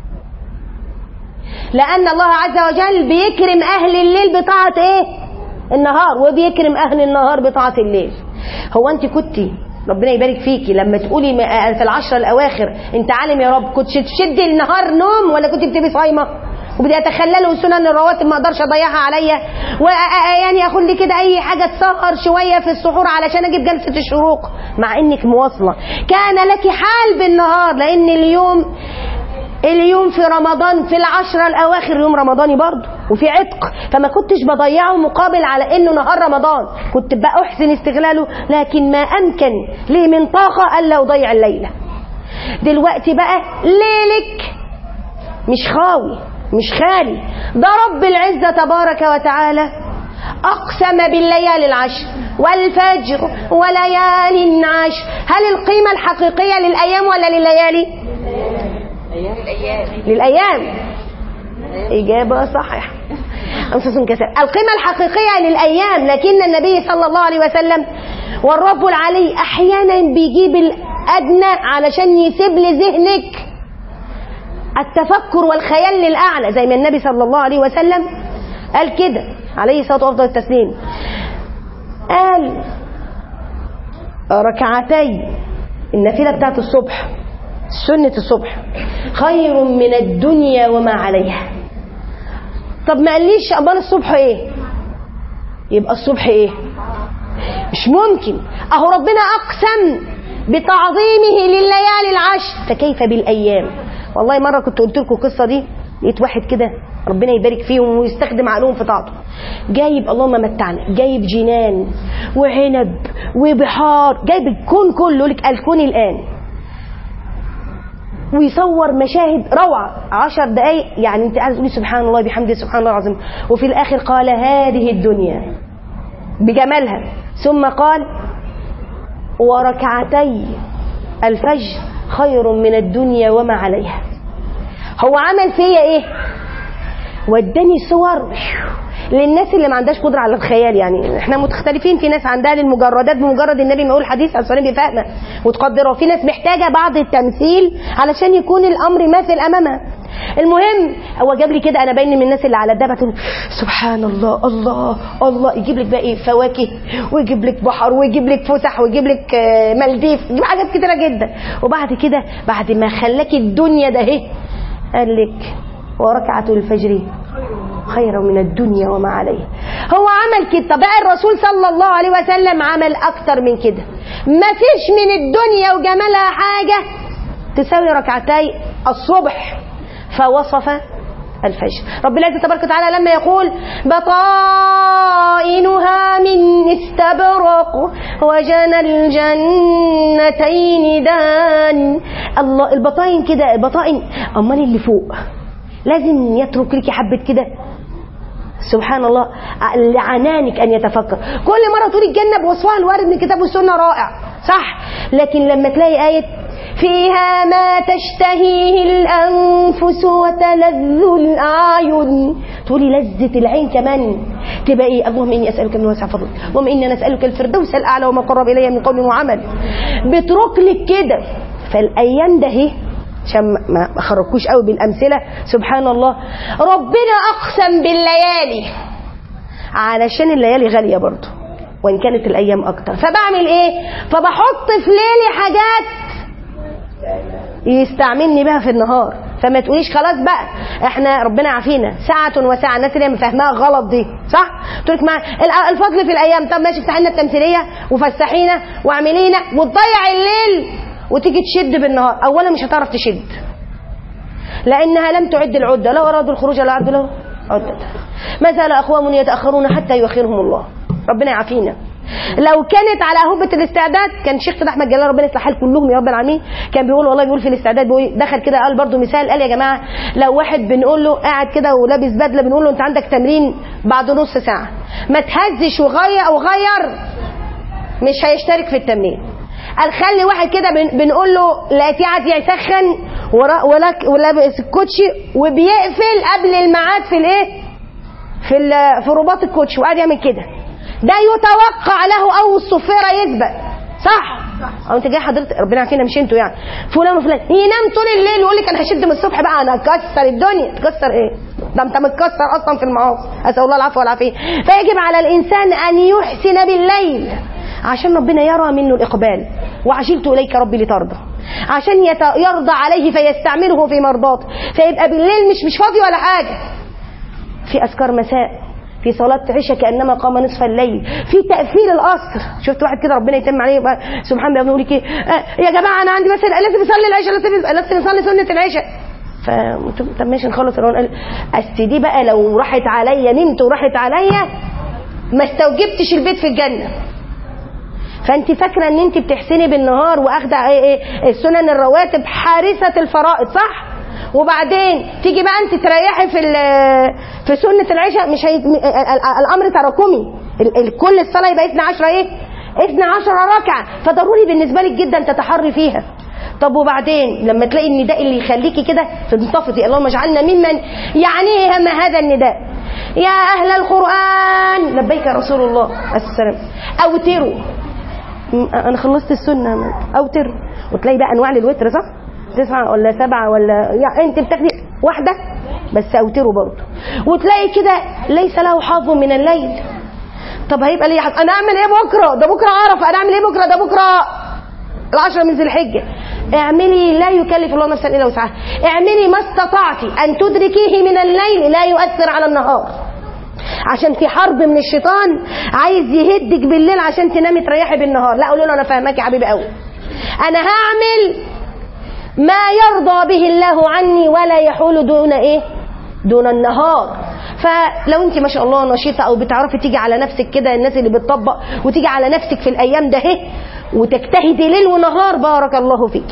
لأن الله عز وجل بيكرم أهل الليل بطاعة إيه النهار وبيكرم أهل النهار بطاعة الليل هو أنت كنتي ربنا يبارك فيكي لما تقولي م- في العشرة الأواخر أنت عالم يا رب كنت تشدي النهار نوم ولا كنت بتبقي صايمة وبدي اتخلله سنن الرواتب ما اقدرش اضيعها عليا ويعني اخد لي كده اي حاجه تسهر شويه في السحور علشان اجيب جلسه الشروق مع انك مواصله كان لك حال بالنهار لان اليوم اليوم في رمضان في العشرة الأواخر يوم رمضاني برضه وفي عتق فما كنتش بضيعه مقابل على إنه نهار رمضان كنت بقى أحسن استغلاله لكن ما أمكن لي من طاقة ألا أضيع الليلة دلوقتي بقى ليلك مش خاوي مش خالي ده رب العزة تبارك وتعالى أقسم بالليالي العشر والفجر وليال عشر هل القيمة الحقيقية للأيام ولا لليالي للأيام إجابة صحيحة أنفس كثير القيمة الحقيقية للأيام لكن النبي صلى الله عليه وسلم والرب العلي أحيانا بيجيب الأدنى علشان يسيب لذهنك التفكر والخيال للأعلى زي ما النبي صلى الله عليه وسلم قال كده عليه الصلاة وأفضل التسليم قال ركعتي النافلة بتاعت الصبح سنة الصبح خير من الدنيا وما عليها طب ما قاليش أمال الصبح ايه يبقى الصبح ايه مش ممكن اهو ربنا اقسم بتعظيمه لليالي العشر فكيف بالايام والله مره كنت قلت لكم القصه دي لقيت واحد كده ربنا يبارك فيهم ويستخدم عقلهم في طاعته جايب اللهم متعنا جايب جنان وعنب وبحار جايب الكون كله لك الكون الان ويصور مشاهد روعة عشر دقايق يعني انت عايز تقولي سبحان الله بحمده سبحان الله العظيم وفي الآخر قال هذه الدنيا بجمالها ثم قال وركعتي الفجر خير من الدنيا وما عليها هو عمل فيا ايه وداني صور للناس اللي ما عندهاش قدره على الخيال يعني احنا مختلفين في ناس عندها للمجردات بمجرد النبي ما يقول حديث عليه الصلاه بفهمه وتقدره وفي ناس محتاجه بعض التمثيل علشان يكون الامر ماثل امامها المهم هو جاب لي كده انا باين من الناس اللي على الدابه تقول سبحان الله الله الله يجيب لك بقى ايه فواكه ويجيب لك بحر ويجيب لك فسح ويجيب لك آه، مالديف يجيب حاجات كتيره جدا وبعد كده بعد ما خلاك الدنيا ده اهي قال لك وركعة الفجر خير من الدنيا وما عليها هو عمل كده طب بقى الرسول صلى الله عليه وسلم عمل اكتر من كده ما فيش من الدنيا وجمالها حاجة تساوي ركعتي الصبح فوصف الفجر رب العزة تبارك وتعالى لما يقول بطائنها من استبرق وجنى الجنتين دان الله البطائن كده البطائن امال اللي فوق لازم يترك لك حبة كده سبحان الله لعنانك أن يتفكر كل مرة تقول الجنة بوصفها الوارد من الكتاب والسنة رائع صح لكن لما تلاقي آية فيها ما تشتهيه الأنفس وتلذ الأعين تقولي لذة العين كمان تبقى ايه اللهم اني اسالك من واسع فضلك اللهم اني انا اسالك الفردوس الاعلى وما قرب الي من قول وعمل بترك لك كده فالايام ده اهي عشان ما ما خرجكوش قوي بالامثله سبحان الله ربنا اقسم بالليالي علشان الليالي غاليه برضه وان كانت الايام اكتر فبعمل ايه فبحط في ليلي حاجات يستعملني بها في النهار فما تقوليش خلاص بقى احنا ربنا عافينا ساعة وساعة الناس اللي هي فاهماها غلط دي صح؟ تقول لك ما الع- الفضل في الايام طب ماشي افتحي لنا التمثيلية وفسحينا واعملينا وتضيع الليل وتيجي تشد بالنهار اولا مش هتعرف تشد لانها لم تعد العدة لو ارادوا الخروج لا عدوا له عدة ما زال اقوام يتاخرون حتى يؤخرهم الله ربنا يعافينا لو كانت على هبة الاستعداد كان شيخ كده احمد جلال ربنا يصلح حال كلهم يا رب العالمين كان بيقول والله بيقول في الاستعداد بيقول دخل كده قال برضو مثال قال يا جماعه لو واحد بنقول له قاعد كده ولابس بدله بنقول له انت عندك تمرين بعد نص ساعه ما تهزش وغير او غير مش هيشترك في التمرين قال خلي واحد كده بن- بنقول له لا قاعد يسخن ورا- ولك- ولابس الكوتشي وبيقفل قبل الميعاد في الايه في ال- في رباط الكوتشي وقاعد يعمل كده ده يتوقع له او الصفيره يسبق صح او انت جاي حضرتك ربنا عافينا مش انتوا يعني فلان وفلان ينام طول الليل ويقول لك انا هشد من الصبح بقى انا هكسر الدنيا تكسر ايه ده انت متكسر اصلا في المعاصي اسال الله العفو والعافيه فيجب على الانسان ان يحسن بالليل عشان ربنا يرى منه الاقبال وعجلت اليك ربي لترضى عشان يت- يرضى عليه فيستعمله في مرضاته فيبقى بالليل مش مش فاضي ولا حاجه في اذكار مساء في صلاة عشاء كأنما قام نصف الليل في تأثير الأسر شفت واحد كده ربنا يتم عليه بقى سبحان الله يقول لك ايه آه يا جماعة أنا عندي بس لازم أصلي العشاء لازم لازم نصلي سنة العشاء ف طب ماشي نخلص القرآن قال أس دي بقى لو راحت عليا نمت وراحت عليا ما استوجبتش البيت في الجنة فانت فاكره ان انت بتحسني بالنهار واخده ايه ايه السنن الرواتب حارسه الفرائض صح وبعدين تيجي بقى انت تريحي في ال- في سنه العشاء مش هي ال- ال- الامر تراكمي ال- ال- كل الصلاه يبقى 12 ايه 12 ركعه فضروري بالنسبه لك جدا تتحري فيها طب وبعدين لما تلاقي النداء اللي يخليكي كده تنتفضي اللهم اجعلنا ممن يعنيه هم هذا النداء يا اهل القران لبيك يا رسول الله السلام اوتروا م- انا خلصت السنه اوتر وتلاقي بقى انواع للوتر صح تسعة ولا سبعة ولا يعني انت بتاخدي واحدة بس اوتره برضه وتلاقي كده ليس له حظ من الليل طب هيبقى ليه حظ انا اعمل ايه بكره ده بكره عرفه انا اعمل ايه بكره ده بكره العشرة من ذي الحجة اعملي لا يكلف الله نفسا الا وسعها اعملي ما استطعتي ان تدركيه من الليل لا يؤثر على النهار عشان في حرب من الشيطان عايز يهدك بالليل عشان تنامي تريحي بالنهار لا قولوا له انا فاهماك يا حبيبي قوي انا هعمل ما يرضى به الله عني ولا يحول دون ايه دون النهار فلو انت ما شاء الله نشيطه او بتعرفي تيجي على نفسك كده الناس اللي بتطبق وتيجي على نفسك في الايام ده اهي وتجتهدي ليل ونهار بارك الله فيك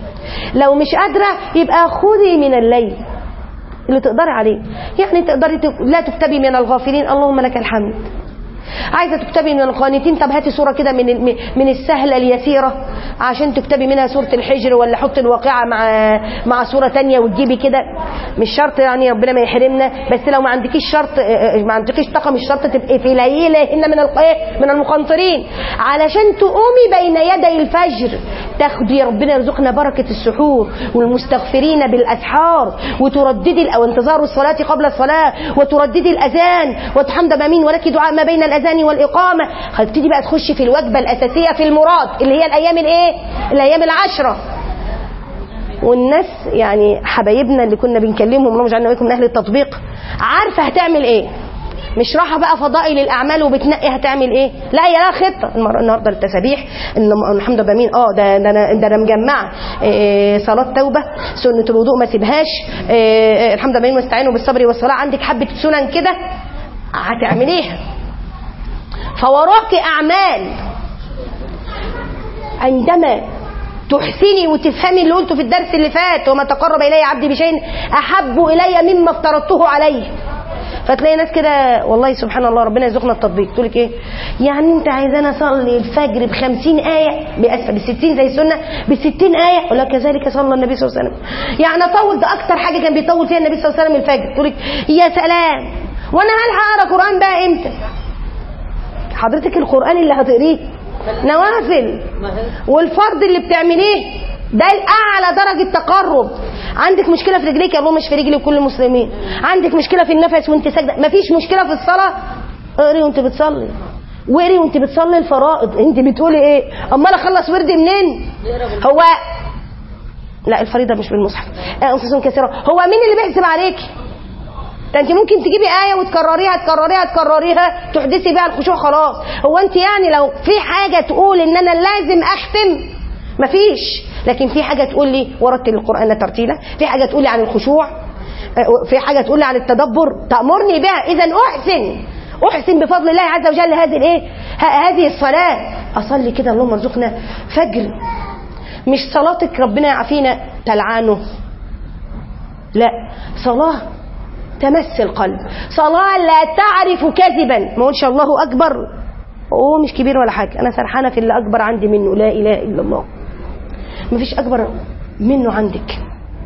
لو مش قادره يبقى خذي من الليل اللي تقدري عليه يعني تقدري تك... لا تكتبي من الغافلين اللهم لك الحمد عايزه تكتبي من القانتين طب هاتي صوره كده من ال- من السهله اليسيره عشان تكتبي منها سوره الحجر ولا حط الواقعه مع مع سوره تانية وتجيبي كده مش شرط يعني ربنا ما يحرمنا بس لو ما عندكيش شرط ما عندكيش طاقه مش شرط تبقي في ليله ان من الق- من المقنطرين علشان تقومي بين يدي الفجر تاخدي ربنا يرزقنا بركه السحور والمستغفرين بالاسحار وترددي ال- او انتظار الصلاه قبل الصلاه وترددي الاذان وتحمد بمين ولك دعاء ما بين الاذان والاقامه هتبتدي بقى تخشي في الوجبه الاساسيه في المراد اللي هي الايام الايه الايام العشره والناس يعني حبايبنا اللي كنا بنكلمهم اللهم اجعلنا واياكم من اهل التطبيق عارفه هتعمل ايه مش رايحه بقى فضائل الاعمال وبتنقي هتعمل ايه لا هي لها خطه المر- النهارده التسابيح ان الحمد لله بمين اه ده ده انا ده انا مجمعه إيه صلاه توبه سنه الوضوء ما سيبهاش إيه الحمد لله بمين واستعينوا بالصبر والصلاه عندك حبه سنن كده هتعمليها فوراك اعمال عندما تحسني وتفهمي اللي قلته في الدرس اللي فات وما تقرب الي عبدي بشيء احب الي مما افترضته عليه فتلاقي ناس كده والله سبحان الله ربنا يرزقنا التطبيق تقول لك ايه يعني انت عايزانا اصلي الفجر ب 50 ايه باسفه ب 60 زي السنه ب 60 ايه ولا كذلك صلى النبي صلى الله عليه وسلم يعني اطول ده اكتر حاجه كان بيطول فيها النبي صلى الله عليه وسلم الفجر تقول لك يا سلام وانا هلحق اقرا قران بقى امتى حضرتك القران اللي هتقريه نوافل والفرض اللي بتعمليه ده الاعلى درجه تقرب عندك مشكله في رجليك يا الله مش في رجلي وكل المسلمين عندك مشكله في النفس وانت ساجده مفيش مشكله في الصلاه اقري وانت بتصلي واقري وانت بتصلي الفرائض انت بتقولي ايه امال اخلص ورد منين هو لا الفريضه مش بالمصحف آه، انفس كثيره هو مين اللي بيحسب عليك ده انت ممكن تجيبي ايه وتكرريها تكرريها تكرريها تحدثي بيها الخشوع خلاص هو انت يعني لو في حاجه تقول ان انا لازم اختم مفيش لكن في حاجه تقول لي ورتل القران ترتيلا في حاجه تقول لي عن الخشوع آه، في حاجه تقول لي عن التدبر تامرني بها اذا احسن احسن بفضل الله عز وجل هذه الايه ه- هذه الصلاه اصلي كده اللهم ارزقنا فجر مش صلاتك ربنا يعافينا تلعانه لا صلاه تمس القلب صلاه لا تعرف كذبا ما اقولش الله اكبر هو مش كبير ولا حاجه انا سرحانه في اللي اكبر عندي منه لا اله الا الله مفيش اكبر منه عندك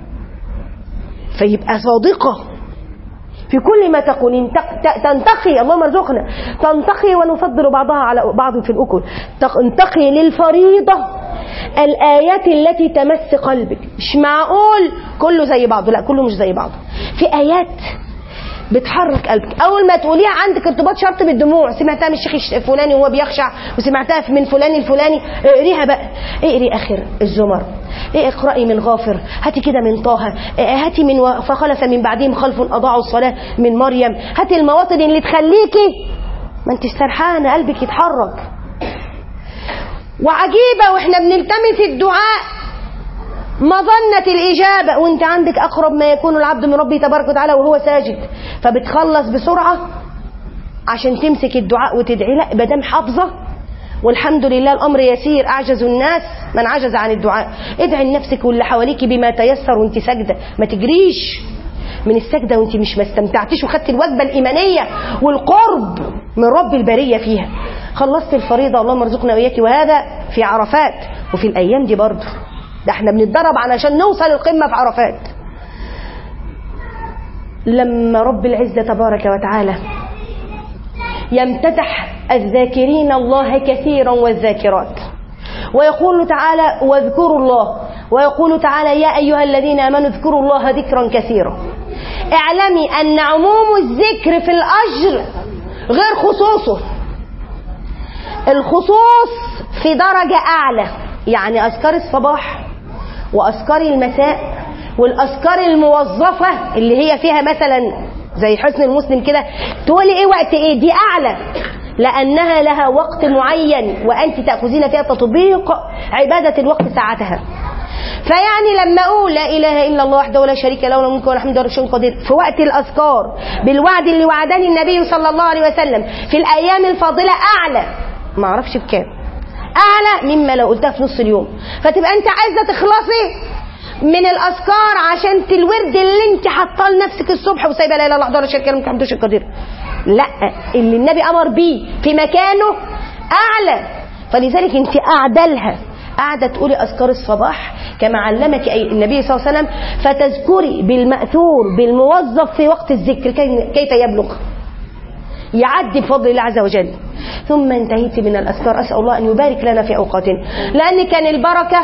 فيبقى صادقه في كل ما تقول انتق- ت- تنتقي اللهم ارزقنا تنتقي ونفضل بعضها على بعض في الاكل تق- انتقي للفريضه الايات التي تمس قلبك مش معقول كله زي بعضه لا كله مش زي بعضه في ايات بتحرك قلبك اول ما تقوليها عندك ارتباط شرط بالدموع سمعتها من الشيخ الش- الفلاني وهو بيخشع وسمعتها من فلان الفلاني اقريها بقى اقري اخر الزمر إيه اقرأي من غافر هاتي كده من طه إيه هاتي من و... فخلف من بعدهم خلف اضاعوا الصلاه من مريم هاتي المواطن اللي تخليكي ما انت سرحانه قلبك يتحرك وعجيبه واحنا بنلتمس الدعاء مظنة الإجابة وانت عندك أقرب ما يكون العبد من ربه تبارك وتعالى وهو ساجد فبتخلص بسرعة عشان تمسك الدعاء وتدعي لا بدم حافظة والحمد لله الأمر يسير أعجز الناس من عجز عن الدعاء ادعي لنفسك واللي حواليك بما تيسر وانت ساجدة ما تجريش من السجدة وانت مش ما استمتعتش وخدت الوجبة الإيمانية والقرب من رب البرية فيها خلصت الفريضة اللهم ارزقنا وإياك وهذا في عرفات وفي الأيام دي برضه ده احنا بنتدرب علشان نوصل القمة في عرفات لما رب العزة تبارك وتعالى يمتدح الذاكرين الله كثيرا والذاكرات ويقول تعالى واذكروا الله ويقول تعالى يا أيها الذين آمنوا اذكروا الله ذكرا كثيرا اعلمي أن عموم الذكر في الأجر غير خصوصه الخصوص في درجة أعلى يعني أذكار الصباح وأذكار المساء والأذكار الموظفة اللي هي فيها مثلا زي حسن المسلم كده تقولي ايه وقت ايه دي أعلى لأنها لها وقت معين وأنت تأخذين فيها تطبيق عبادة الوقت ساعتها فيعني لما اقول لا اله الا الله وحده لا شريك له له الملك والحمد لله شيء قدير في وقت الاذكار بالوعد اللي وعدني النبي صلى الله عليه وسلم في الايام الفاضله اعلى ما اعرفش بكام اعلى مما لو قلتها في نص اليوم فتبقى انت عايزه تخلصي من الاذكار عشان الورد اللي انت حاطاه لنفسك الصبح وسايبه لا اله الا الله وحده لا شريك له الملك والحمد لله شيء قدير لا اللي النبي امر بيه في مكانه اعلى فلذلك انت قاعده لها قاعدة تقولي أذكار الصباح كما علمك أي النبي صلى الله عليه وسلم فتذكري بالمأثور بالموظف في وقت الذكر كي- كيف يبلغ يعدي بفضل الله عز وجل ثم انتهيت من الأذكار أسأل الله أن يبارك لنا في أوقاتنا لأن كان البركة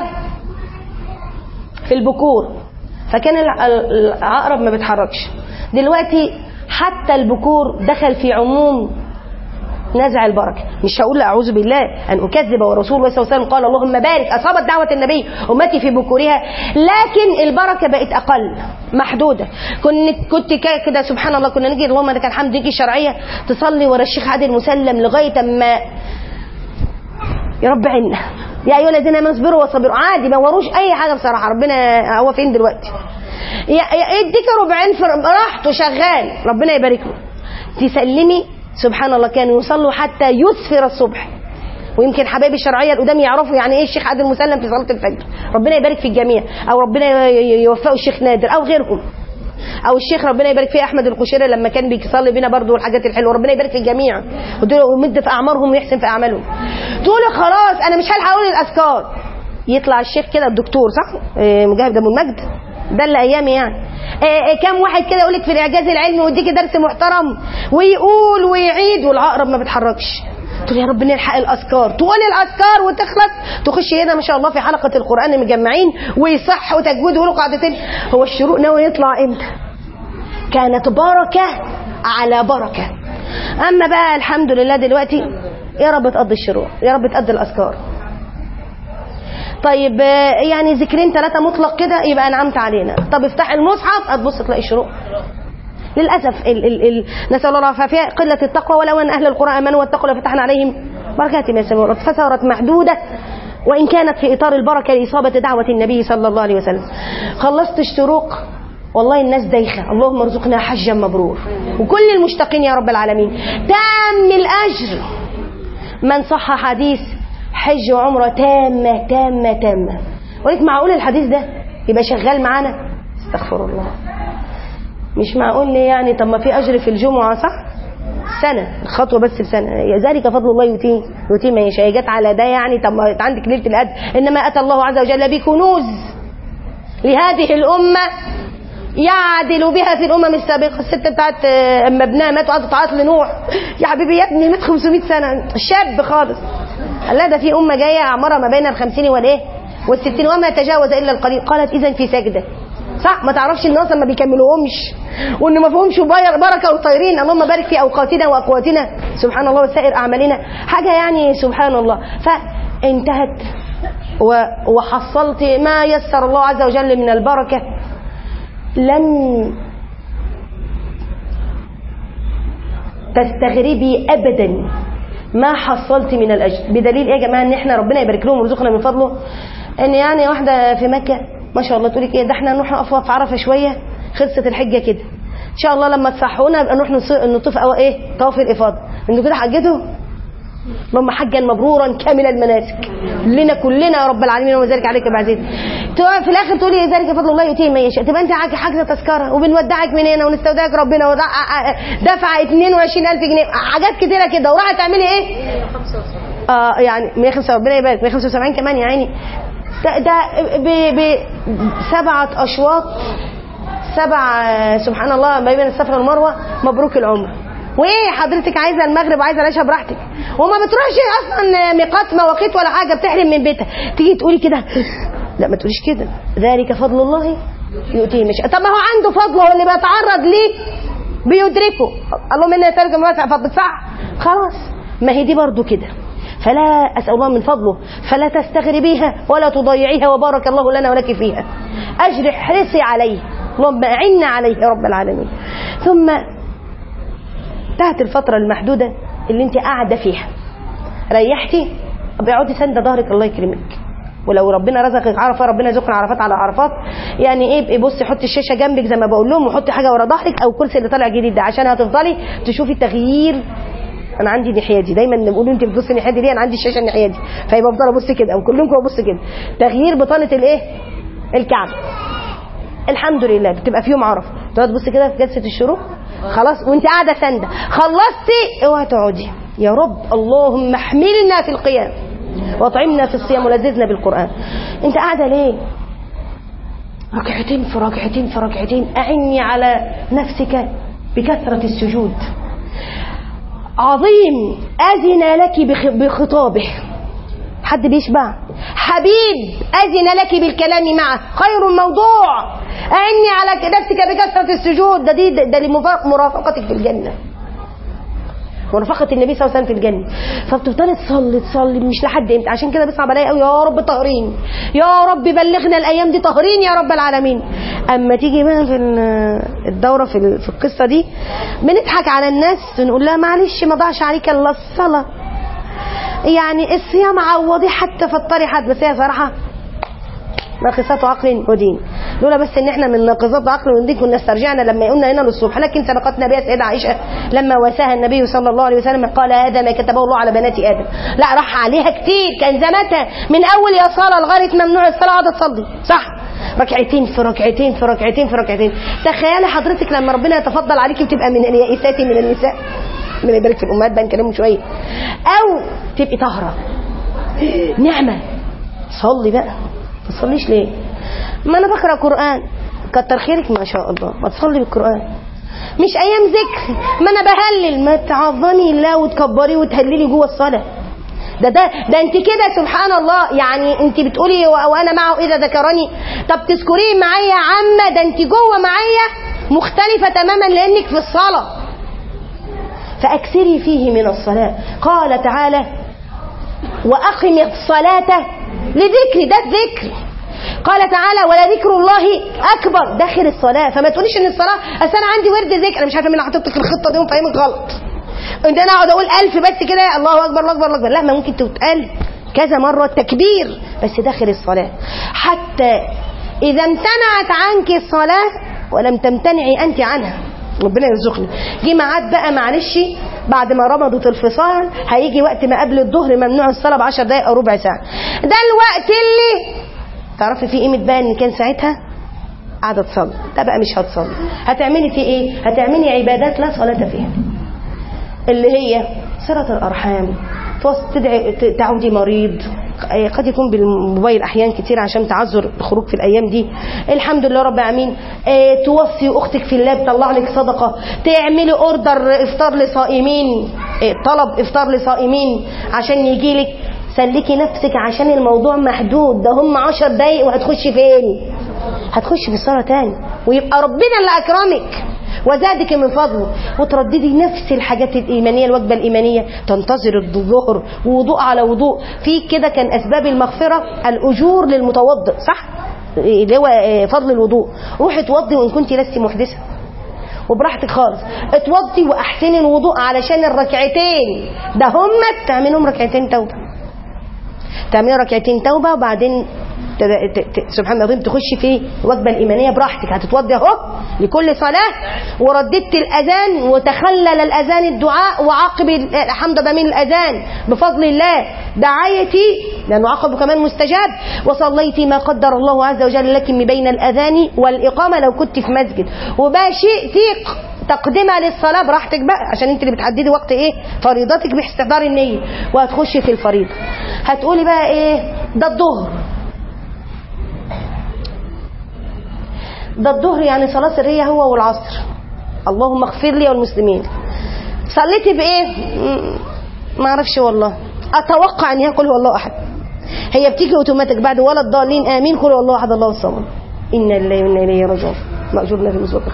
في البكور فكان الع- العقرب ما بيتحركش دلوقتي حتى البكور دخل في عموم نزع البركة مش هقول أعوذ بالله أن أكذب ورسول الله صلى الله عليه وسلم قال اللهم بارك أصابت دعوة النبي أمتي في بكورها لكن البركة بقت أقل محدودة كنت كنت ك- كده سبحان الله كنا نيجي اللهم لك الحمد نيجي الشرعية تصلي ورا الشيخ عادل مسلم لغاية ما يا رب عنا يا ايها الذين امنوا اصبروا وصبروا عادي ما وروش اي حاجه بصراحه ربنا هو فين دلوقتي ي- ي- يديك ربعين في راحته شغال ربنا يبارك له تسلمي سبحان الله كانوا يصلوا حتى يسفر الصبح ويمكن حبايبي الشرعيه القدام يعرفوا يعني ايه الشيخ عادل مسلم في صلاه الفجر ربنا يبارك في الجميع او ربنا ي- ي- يوفقه الشيخ نادر او غيرهم او الشيخ ربنا يبارك فيه احمد القشيري لما كان بيصلي بينا برضو والحاجات الحلوه ربنا يبارك في الجميع ودول ومد في اعمارهم ويحسن في اعمالهم تقولي خلاص انا مش هلحق اقول الاذكار يطلع الشيخ كده الدكتور صح إيه، مجاهد ابو المجد ده اللي ايامي يعني آه، آه، كم واحد كده يقول لك في الاعجاز العلمي ويديكي درس محترم ويقول ويعيد والعقرب ما بيتحركش تقول يا رب نلحق الاذكار تقول الاذكار وتخلص تخش هنا ما شاء الله في حلقه القران مجمعين ويصح وتجويد ويقولوا قاعدتين هو الشروق ناوي يطلع امتى كانت بركه على بركه اما بقى الحمد لله دلوقتي يا رب تقضي الشروق يا رب تقضي الاذكار طيب آه، يعني ذكرين ثلاثة مطلق كده يبقى أنعمت علينا طب افتح المصحف هتبص تلاقي شروق للأسف ال ال ال نسأل الله العافية قلة التقوى ولو أن أهل القرى آمنوا واتقوا لفتحنا عليهم بركات من السماء والأرض فصارت محدودة وإن كانت في إطار البركة لإصابة دعوة النبي صلى الله عليه وسلم خلصت الشروق والله الناس دايخة اللهم ارزقنا حجا مبرور وكل المشتاقين يا رب العالمين تام الأجر من صح حديث حج وعمرة تامة تامة تامة ولك معقول الحديث ده يبقى شغال معانا استغفر الله مش معقول ليه يعني طب ما في اجر في الجمعه صح سنه الخطوه بس بسنه ذلك فضل الله يؤتيه يؤتيه ما يشاء جت على ده يعني طب ما عندك ليله القدر انما اتى الله عز وجل بكنوز لهذه الامه يعدل بها في الامم السابقه الست بتاعت آه، اما ابنها مات وقعدت تعيط لنوح يا حبيبي يا ابني مات 500 سنه شاب خالص قال لها ده في امه جايه اعمارها ما بين الخمسين والايه والستين وما يتجاوز الا القليل قالت اذا في سجده صح ما تعرفش الناس ما بيكملوهمش وان ما فيهمش بير- بركه وطايرين اللهم بارك في اوقاتنا واقواتنا سبحان الله وسائر اعمالنا حاجه يعني سبحان الله فانتهت و- وحصلت ما يسر الله عز وجل من البركه لن تستغربي ابدا ما حصلت من الاجر بدليل ايه يا جماعه ان احنا ربنا يبارك لهم ويرزقنا من فضله ان يعني واحده في مكه ما شاء الله تقول لك ايه ده احنا نروح نقف في عرفه شويه خلصت الحجه كده ان شاء الله لما تصحونا يبقى نروح نص- نطوف أو ايه طواف الافاضه انتوا كده حجتوا اللهم حجا مبرورا كامل المناسك لنا كلنا يا رب العالمين وذلك عليك بعزيز تقعد في الاخر تقولي إيه ذلك فضل الله يؤتيه من يشاء تبقى انت معاكي حاجزه تذكره وبنودعك من هنا ونستودعك ربنا ودع- دفع 22000 جنيه حاجات كتيره كده وراحت تعملي ايه؟ اه يعني 175 ربنا يبارك 175 كمان يا عيني ده ده ب ب سبعه اشواط سبع آه، سبحان الله ما بين الصفا والمروه مبروك العمر وايه حضرتك عايزه المغرب عايزه العشاء براحتك وما بتروحش اصلا ميقات مواقيت ولا حاجه بتحرم من بيتها تيجي تقولي كده لا ما تقوليش كده ذلك فضل الله يؤتيه مش طب ما هو عنده فضل هو اللي بيتعرض ليه بيدركه اللهم انا نسالك من واسع فضلك صح خلاص ما هي دي برضو كده فلا أسأل الله من فضله فلا تستغربيها ولا تضيعيها وبارك الله لنا ولك فيها أجر احرصي عليه اللهم أعنا عليه يا رب العالمين ثم انتهت الفترة المحدودة اللي انت قاعدة فيها ريحتي طب اقعدي ساندة ظهرك الله يكرمك ولو ربنا رزقك عرفه ربنا يرزقنا عرفات على عرفات يعني ايه ابقي بصي حطي الشاشه جنبك زي ما بقول لهم وحطي حاجه ورا ظهرك او الكرسي اللي طالع جديد ده عشان هتفضلي تشوفي تغيير انا عندي الناحيه دي دايما بيقولوا انت بتبصي الناحيه دي ليه انا عندي الشاشه الناحيه دي فيبقى بفضل ابص كده وكلكم ابص كده تغيير بطانه الايه الكعب الحمد لله بتبقى في يوم عرفه تقعد تبص كده في جلسه الشروق خلاص وانت قاعده سانده خلصتي اوعي تقعدي يا رب اللهم احملنا في القيام واطعمنا في الصيام ولذذنا بالقران انت قاعده ليه ركعتين في ركعتين في ركعتين اعني على نفسك بكثره السجود عظيم اذن لك بخ- بخطابه حد بيشبع حبيب أذن لك بالكلام معه خير موضوع أعني على نفسك بكثرة السجود ده دي ده لمرافقتك في الجنة مرافقة النبي صلى الله عليه وسلم في الجنة فبتفضلي تصلي تصلي مش لحد امتى عشان كده بيصعب عليا قوي يا رب طاهرين يا رب بلغنا الايام دي طاهرين يا رب العالمين اما تيجي بقى في ال- الدوره في ال- في القصه دي بنضحك على الناس نقول لها معلش ما ضاعش عليك الا الصلاه يعني الصيام عوضي حتى فطري حد بس هي صراحه ناقصات عقل ودين لولا بس ان احنا من ناقصات عقل ودين كنا استرجعنا لما قلنا هنا للصبح لكن سبقتنا بها سيدة عائشة لما واساها النبي صلى الله عليه وسلم قال هذا ما كتبه الله على بنات ادم لا راح عليها كتير كان زمانها من اول يا صلاه لغايه ممنوع الصلاه قعدت تصلي صح ركعتين في ركعتين في ركعتين في ركعتين تخيلي حضرتك لما ربنا يتفضل عليكي وتبقى من اليائسات من النساء ربنا يبارك في الامهات بقى نكلمهم شويه او تبقي طاهره نعمه صلي بقى ما تصليش ليه ما انا بقرا قران كتر خيرك ما شاء الله ما تصلي بالقران مش ايام ذكر ما انا بهلل ما تعظمي الله وتكبري وتهللي جوه الصلاه ده ده ده انت كده سبحان الله يعني انت بتقولي و- وانا معه اذا ذكرني طب تذكريه معايا عامه ده انت جوه معايا مختلفه تماما لانك في الصلاه فاكثري فيه من الصلاه قال تعالى واقم الصلاه لذكري ده الذكر قال تعالى ولذكر الله اكبر داخل الصلاه فما تقوليش ان الصلاه اصل انا عندي ورد ذكر انا مش عارفه مين اللي حاطط لك الخطه دي ومفهمك غلط ان انا اقعد اقول ألف بس كده الله اكبر الله اكبر الله اكبر لا ما ممكن تتقال كذا مره التكبير بس داخل الصلاه حتى اذا امتنعت عنك الصلاه ولم تمتنعي انت عنها ربنا يرزقنا جه ميعاد بقى معلش بعد ما رمضت الفصال هيجي وقت ما قبل الظهر ممنوع الصلاه ب 10 دقائق او ربع ساعه ده الوقت اللي تعرفي في قيمه بقى ان كان ساعتها قاعده تصلي ده بقى مش هتصلي هتعملي فيه ايه هتعملي عبادات لا صلاه فيها اللي هي صلة الأرحام توص- تدعي ت- تعودي مريض آه، قد يكون بالموبايل أحيان كتير عشان تعذر الخروج في الأيام دي الحمد لله رب العالمين آه، توصي أختك في الله تطلع لك صدقة تعملي أوردر إفطار لصائمين آه، طلب إفطار لصائمين عشان يجي لك سلكي نفسك عشان الموضوع محدود ده هم عشر دقايق وهتخشي فين هتخشي في الصلاة تاني ويبقى ربنا اللي أكرمك وزادك من فضله وترددي نفس الحاجات الإيمانية الوجبة الإيمانية تنتظر الظهر ووضوء على وضوء في كده كان أسباب المغفرة الأجور للمتوضئ صح؟ اللي هو آه، فضل الوضوء روحي اتوضي وإن كنت لست محدثة وبراحتك خالص اتوضي واحسني الوضوء علشان الركعتين ده هم تعملهم ركعتين توبه تعملي ركعتين توبه وبعدين ت- ت- ت- سبحان الله العظيم تخشي في الوجبه الايمانيه براحتك هتتوضي اهو لكل صلاه ورددت الاذان وتخلل الاذان الدعاء وعقب الحمد لله من الاذان بفضل الله دعيتي لانه عقبه كمان مستجاب وصليتي ما قدر الله عز وجل لك من بين الاذان والاقامه لو كنت في مسجد وباشئتي تقدمها للصلاه براحتك بقى عشان انت اللي بتحددي وقت ايه فريضتك باستحضار النيه وهتخشي في الفريضه هتقولي بقى ايه ده الظهر ده الظهر يعني صلاه سريه هو والعصر اللهم اغفر لي والمسلمين صليتي بايه مم، ما اعرفش والله اتوقع ان هي قل هو الله احد هي بتيجي اوتوماتيك بعد ولا الضالين امين قل هو الله احد الله الصمد انا لله وانا اليه راجعون ماجورنا في مسوق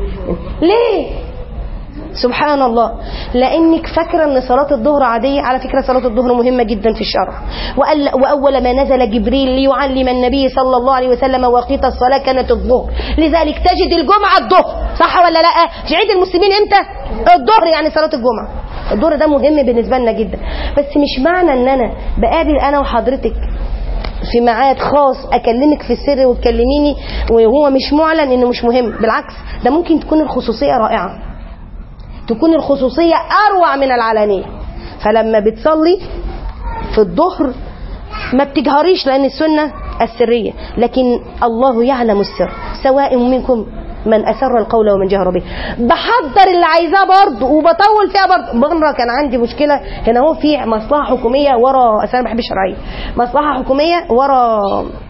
ليه سبحان الله لانك فاكره ان صلاه الظهر عاديه على فكره صلاه الظهر مهمه جدا في الشرع وأل واول ما نزل جبريل ليعلم النبي صلى الله عليه وسلم مواقيت الصلاه كانت الظهر لذلك تجد الجمعه الظهر صح ولا لا في عيد المسلمين امتى الظهر يعني صلاه الجمعه الظهر ده مهم بالنسبه لنا جدا بس مش معنى ان انا بقابل انا وحضرتك في ميعاد خاص اكلمك في السر وتكلميني وهو مش معلن انه مش مهم بالعكس ده ممكن تكون الخصوصيه رائعه تكون الخصوصية أروع من العلانية فلما بتصلي في الظهر ما بتجهريش لأن السنة السرية لكن الله يعلم السر سواء منكم من أسر القول ومن جهر به بحضر اللي عايزاه برضه وبطول فيها برضه مرة كان عندي مشكلة هنا هو في مصلحة حكومية ورا أصل أنا بحب الشرعية مصلحة حكومية ورا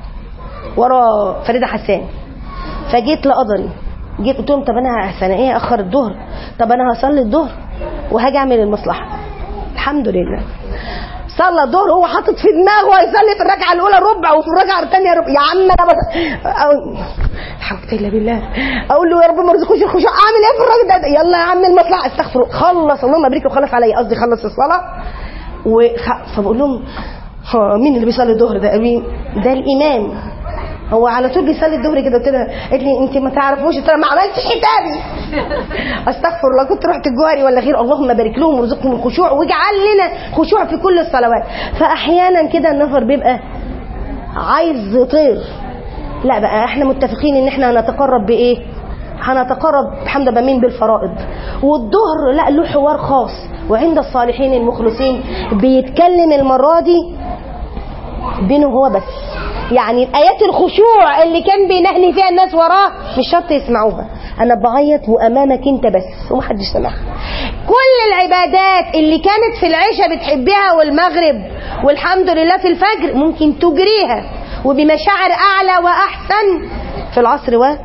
ورا فريدة حسان فجيت لقدري جيت قلت لهم طب انا احسن ايه اخر الظهر طب انا هصلي الظهر وهاجي اعمل المصلحه الحمد لله صلى الظهر هو حاطط في دماغه هيصلي في الركعه الاولى ربع وفي الركعه الثانيه ربع يا عم انا بس أقول- حولت الا بالله اقول له يا رب ما رزقوش الخشوع اعمل ايه في الراجل ده يلا يا عم المصلحه استغفر الله. خلص اللهم بارك له خلص عليا قصدي خلص الصلاه وخ... فبقول لهم هو مين اللي بيصلي الظهر ده قالوا لي ده الامام هو على طول بيصلي الظهر كده قلت لها قالت لي انت ما تعرفوش قلت لها ما عملتش حسابي استغفر الله كنت رحت الجوهري ولا غير اللهم بارك لهم وارزقهم الخشوع واجعل لنا خشوع في كل الصلوات فاحيانا كده النفر بيبقى عايز يطير لا بقى احنا متفقين ان احنا هنتقرب بايه هنتقرب الحمد لله مين بالفرائض والظهر لا له حوار خاص وعند الصالحين المخلصين بيتكلم المره دي بينه هو بس يعني ايات الخشوع اللي كان بينهني فيها الناس وراه مش شرط يسمعوها انا بعيط وامامك انت بس ومحدش سمعها كل العبادات اللي كانت في العشاء بتحبها والمغرب والحمد لله في الفجر ممكن تجريها وبمشاعر اعلى واحسن في العصر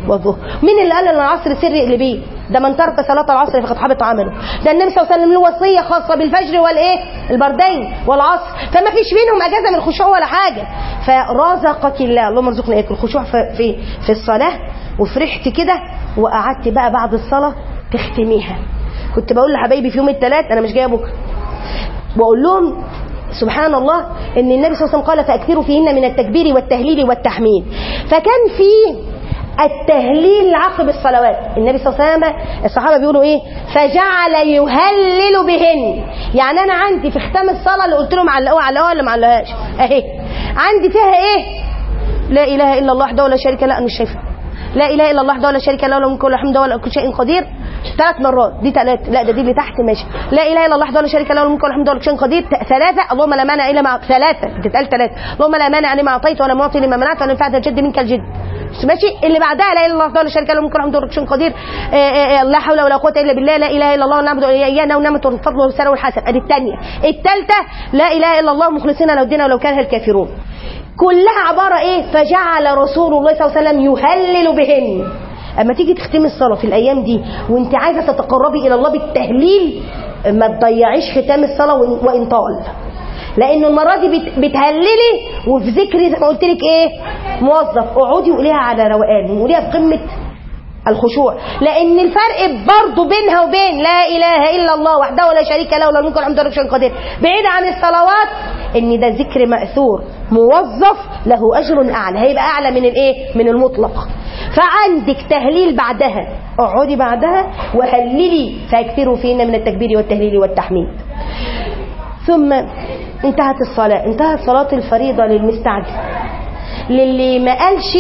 والظهر مين اللي قال ان العصر سر يقلبيه ده من ترك صلاة العصر فقد حبط عمله ده النبي صلى الله عليه وسلم له وصية خاصة بالفجر والايه البردين والعصر فما فيش منهم اجازة من الخشوع ولا حاجة فرزقك الله اللهم ارزقنا اياك الخشوع في في, في الصلاة وفرحت كده وقعدت بقى بعد الصلاة تختميها كنت بقول لحبايبي في يوم الثلاث انا مش جايه بكره واقول لهم سبحان الله ان النبي صلى الله عليه وسلم قال فاكثروا فيهن من التكبير والتهليل والتحميد فكان في التهليل عقب الصلوات النبي صلى الله عليه وسلم الصحابه بيقولوا ايه فجعل يهلل بهن يعني انا عندي في ختام الصلاه اللي قلت لهم علقوها علقوها ولا ما علقوهاش اهي عندي فيها ايه لا اله الا الله وحده ولا شريك له انا مش شايفها لا اله الا الله وحده ولا شريك له له من كل الحمد ولا كل شيء قدير ثلاث مرات دي ثلاث لا ده دي اللي تحت ماشي لا اله الا الله وحده ولا شريك له له من كل الحمد ولا كل شيء قدير ثلاثه اللهم لا مانع الا مع ثلاثه بتتقال ثلاثه اللهم لا مانع لما اعطيت ولا معطي لما منعت ولا ينفع الجد منك الجد ماشي اللي بعدها لا اله الا الله وحده ولا شريك له من كل الحمد ولا كل شيء قدير آه، آه، آه، لا حول ولا قوه الا بالله لا اله الا الله ونعبد ايانا ونعمه الفضل والثناء والحسن ادي الثانيه الثالثه لا اله الا الله مخلصين له الدين ولو كره الكافرون كلها عباره ايه فجعل رسول الله صلى الله عليه وسلم يهلل بهن اما تيجي تختمي الصلاه في الايام دي وانت عايزه تتقربي الى الله بالتهليل ما تضيعيش ختام الصلاه وإن- وان طال لان المره دي بت- بتهللي وفي ذكر زي ما قلت لك ايه موظف اقعدي وقوليها على روقان وقوليها في قمه الخشوع لان الفرق برضه بينها وبين لا اله الا الله وحده ولا شريك له له الملك والحمد لله شيء قدير بعيد عن الصلوات ان ده ذكر ماثور موظف له اجر اعلى هيبقى اعلى من الايه من المطلق فعندك تهليل بعدها اقعدي بعدها وهللي فاكثروا فينا من التكبير والتهليل والتحميد ثم انتهت الصلاة انتهت صلاة الفريضة للمستعجل للي ما قالش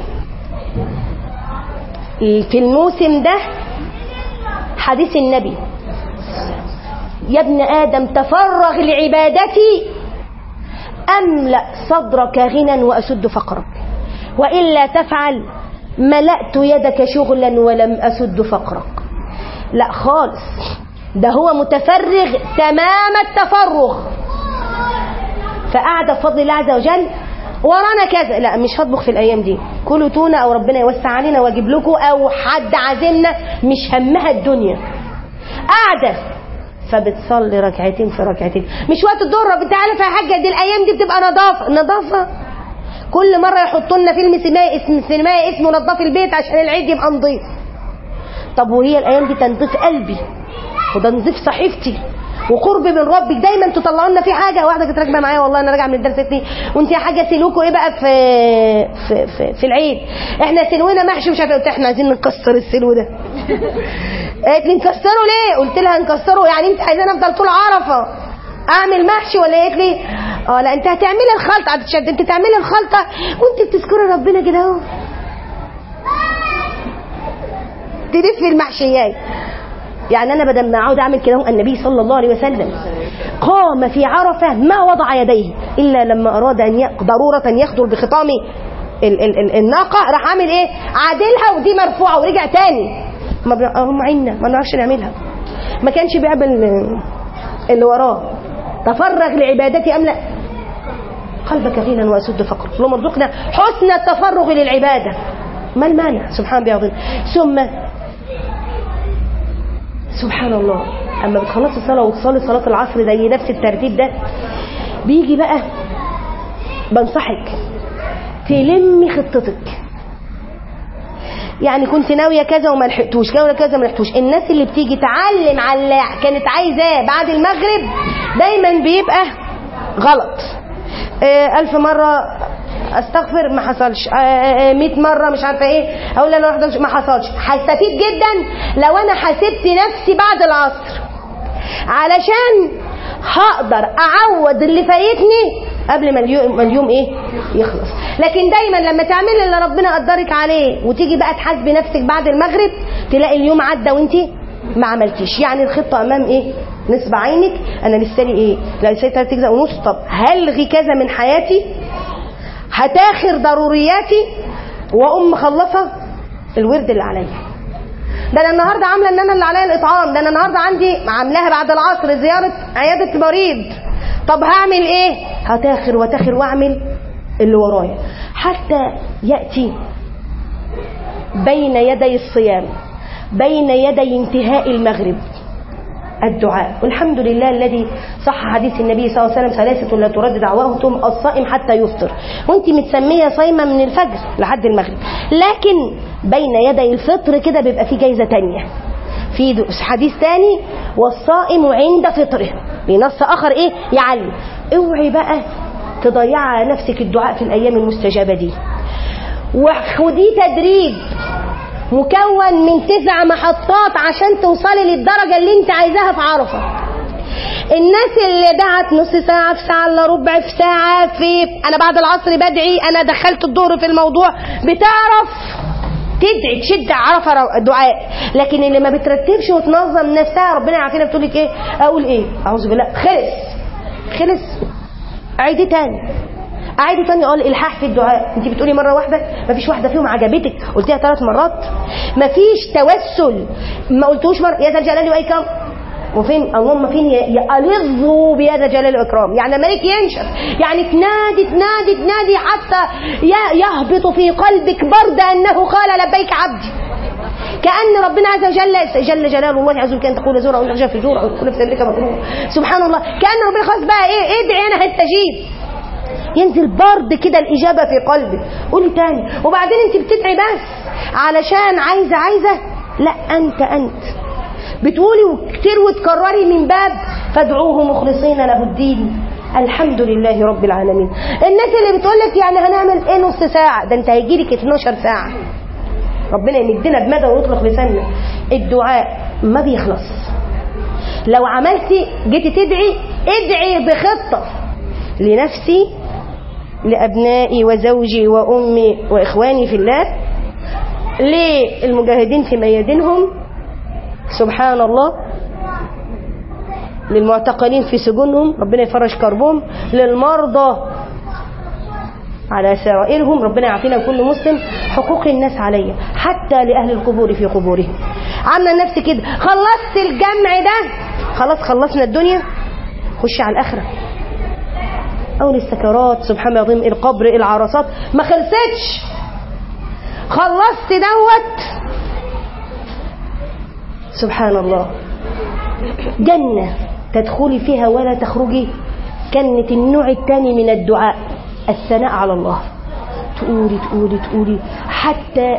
في الموسم ده حديث النبي يا ابن آدم تفرغ لعبادتي أملأ صدرك غنى وأسد فقرك وإلا تفعل ملأت يدك شغلا ولم أسد فقرك لا خالص ده هو متفرغ تمام التفرغ فقعد بفضل الله عز وجل ورانا كذا لا مش هطبخ في الايام دي كلوا تونه او ربنا يوسع علينا واجيب لكم او حد عازمنا مش همها الدنيا قاعده فبتصلي ركعتين في ركعتين مش وقت الظهر انت عارف يا حاجه دي الايام دي بتبقى نظافه نظافه كل مره يحطوا لنا فيلم سينمائي اسم سينمائي اسمه نظاف البيت عشان العيد يبقى نظيف طب وهي الايام دي تنظيف قلبي وده نظيف صحيفتي وقرب من ربك دايما تطلعوا لنا في حاجه واحده كانت راكبه معايا والله انا راجعه من الدرس دي وانت يا حاجه سلوكوا ايه بقى في في في, في العيد احنا سلونا محشي مش عارفه قلت احنا عايزين نكسر السلو ده قالت لي نكسره ليه قلت لها نكسره يعني انت عايزانا افضل طول عرفه اعمل محشي ولا قالت لي اه لا انت هتعملي الخلطه هتتشد انت تعملي الخلطه وانت بتذكري ربنا كده اهو تلف المحشيات يعني انا بدل ما اقعد اعمل كده هو النبي صلى الله عليه وسلم قام في عرفه ما وضع يديه الا لما اراد ان ي... ضروره يخطر بخطام ال... ال... ال... الناقه راح عامل ايه عادلها ودي مرفوعه ورجع تاني ما بي... هم عنا ما نعرفش نعملها ما كانش بيعمل اللي وراه تفرغ لعبادتي ام لا قلبك غنى واسد فقر اللهم ارزقنا حسن التفرغ للعباده ما المانع سبحان الله العظيم ثم سبحان الله اما بتخلصي الصلاه وتصلي صلاه العصر زي نفس الترتيب ده بيجي بقى بنصحك تلمي خطتك يعني كنت ناويه كذا وما لحقتوش ناويه كذا وما لحقتوش الناس اللي بتيجي تعلم على اللي كانت عايزاه بعد المغرب دايما بيبقى غلط آه، ألف مرة استغفر ما حصلش آه، آه، 100 مرة مش عارفة ايه اقول انا واحدة مش- ما حصلش هستفيد جدا لو انا حاسبت نفسي بعد العصر علشان هقدر اعوض اللي فايتني قبل ما اليوم, ما اليوم ايه يخلص لكن دايما لما تعملي اللي ربنا قدرك عليه وتيجي بقى تحاسبي نفسك بعد المغرب تلاقي اليوم عدى وانت ما عملتيش يعني الخطه امام ايه نصب عينك انا لسه لي ايه لا لسه لي تلات اجزاء ونص طب هلغي كذا من حياتي هتاخر ضرورياتي واقوم مخلصه الورد اللي عليا ده انا النهارده عامله ان انا اللي عليا الاطعام ده انا النهارده عندي عاملاها بعد العصر زياره عياده مريض طب هعمل ايه هتاخر وتاخر واعمل اللي ورايا حتى ياتي بين يدي الصيام بين يدي انتهاء المغرب الدعاء والحمد لله الذي صح حديث النبي صلى الله عليه وسلم ثلاثة لا ترد دعواهم الصائم حتى يفطر وانت متسمية صايمة من الفجر لحد المغرب لكن بين يدي الفطر كده بيبقى في جايزة تانية في حديث تاني والصائم عند فطره بنص آخر ايه يعلم اوعي بقى تضيع على نفسك الدعاء في الأيام المستجابة دي وخدي تدريب مكون من تسع محطات عشان توصلي للدرجة اللي انت عايزاها في عرفة الناس اللي دعت نص ساعة في ساعة الا ربع في ساعة في انا بعد العصر بدعي انا دخلت الظهر في الموضوع بتعرف تدعي تشد عرفة دعاء لكن اللي ما بترتبش وتنظم نفسها ربنا يعافينا بتقول لك ايه اقول ايه اعوذ بالله خلص خلص عيدي تاني اعيدي تاني اقول الحاح في الدعاء انت بتقولي مره واحده مفيش واحده فيهم عجبتك قلتيها ثلاث مرات مفيش توسل ما قلتوش مره يا ذا الجلال والاكرام وفين اللهم فين يلظوا بهذا الجلال والاكرام يعني الملك ينشف يعني تنادي تنادي تنادي حتى يهبط في قلبك برد انه قال لبيك عبدي كأن ربنا عز وجل جل جلال الله عز وجل تقول زورا وانت في زورا وكل في ذلك مكروه سبحان الله كأن ربنا خلاص بقى ايه ادعي انا هستجيب ينزل برد كده الإجابة في قلبك قولي تاني وبعدين انت بتدعي بس علشان عايزة عايزة لا أنت أنت بتقولي وكتير وتكرري من باب فادعوه مخلصين له الدين الحمد لله رب العالمين الناس اللي بتقولك يعني هنعمل ايه نص ساعة ده انت هيجيلك 12 ساعة ربنا يمدنا بمدى ويطلق لساننا الدعاء ما بيخلص لو عملتي جيتي تدعي ادعي بخطة لنفسي لأبنائي وزوجي وأمي وإخواني في الله للمجاهدين في ميادينهم سبحان الله للمعتقلين في سجونهم ربنا يفرج كربهم للمرضى على سرائرهم ربنا يعطينا كل مسلم حقوق الناس عليا حتى لأهل القبور في قبورهم عامله نفسي كده خلصت الجمع ده خلاص خلصنا الدنيا خش على الآخرة أول السكرات سبحان الله العظيم القبر العرصات ما خلصتش خلصت دوت سبحان الله جنة تدخلي فيها ولا تخرجي كانت النوع الثاني من الدعاء الثناء على الله تقولي تقولي تقولي حتى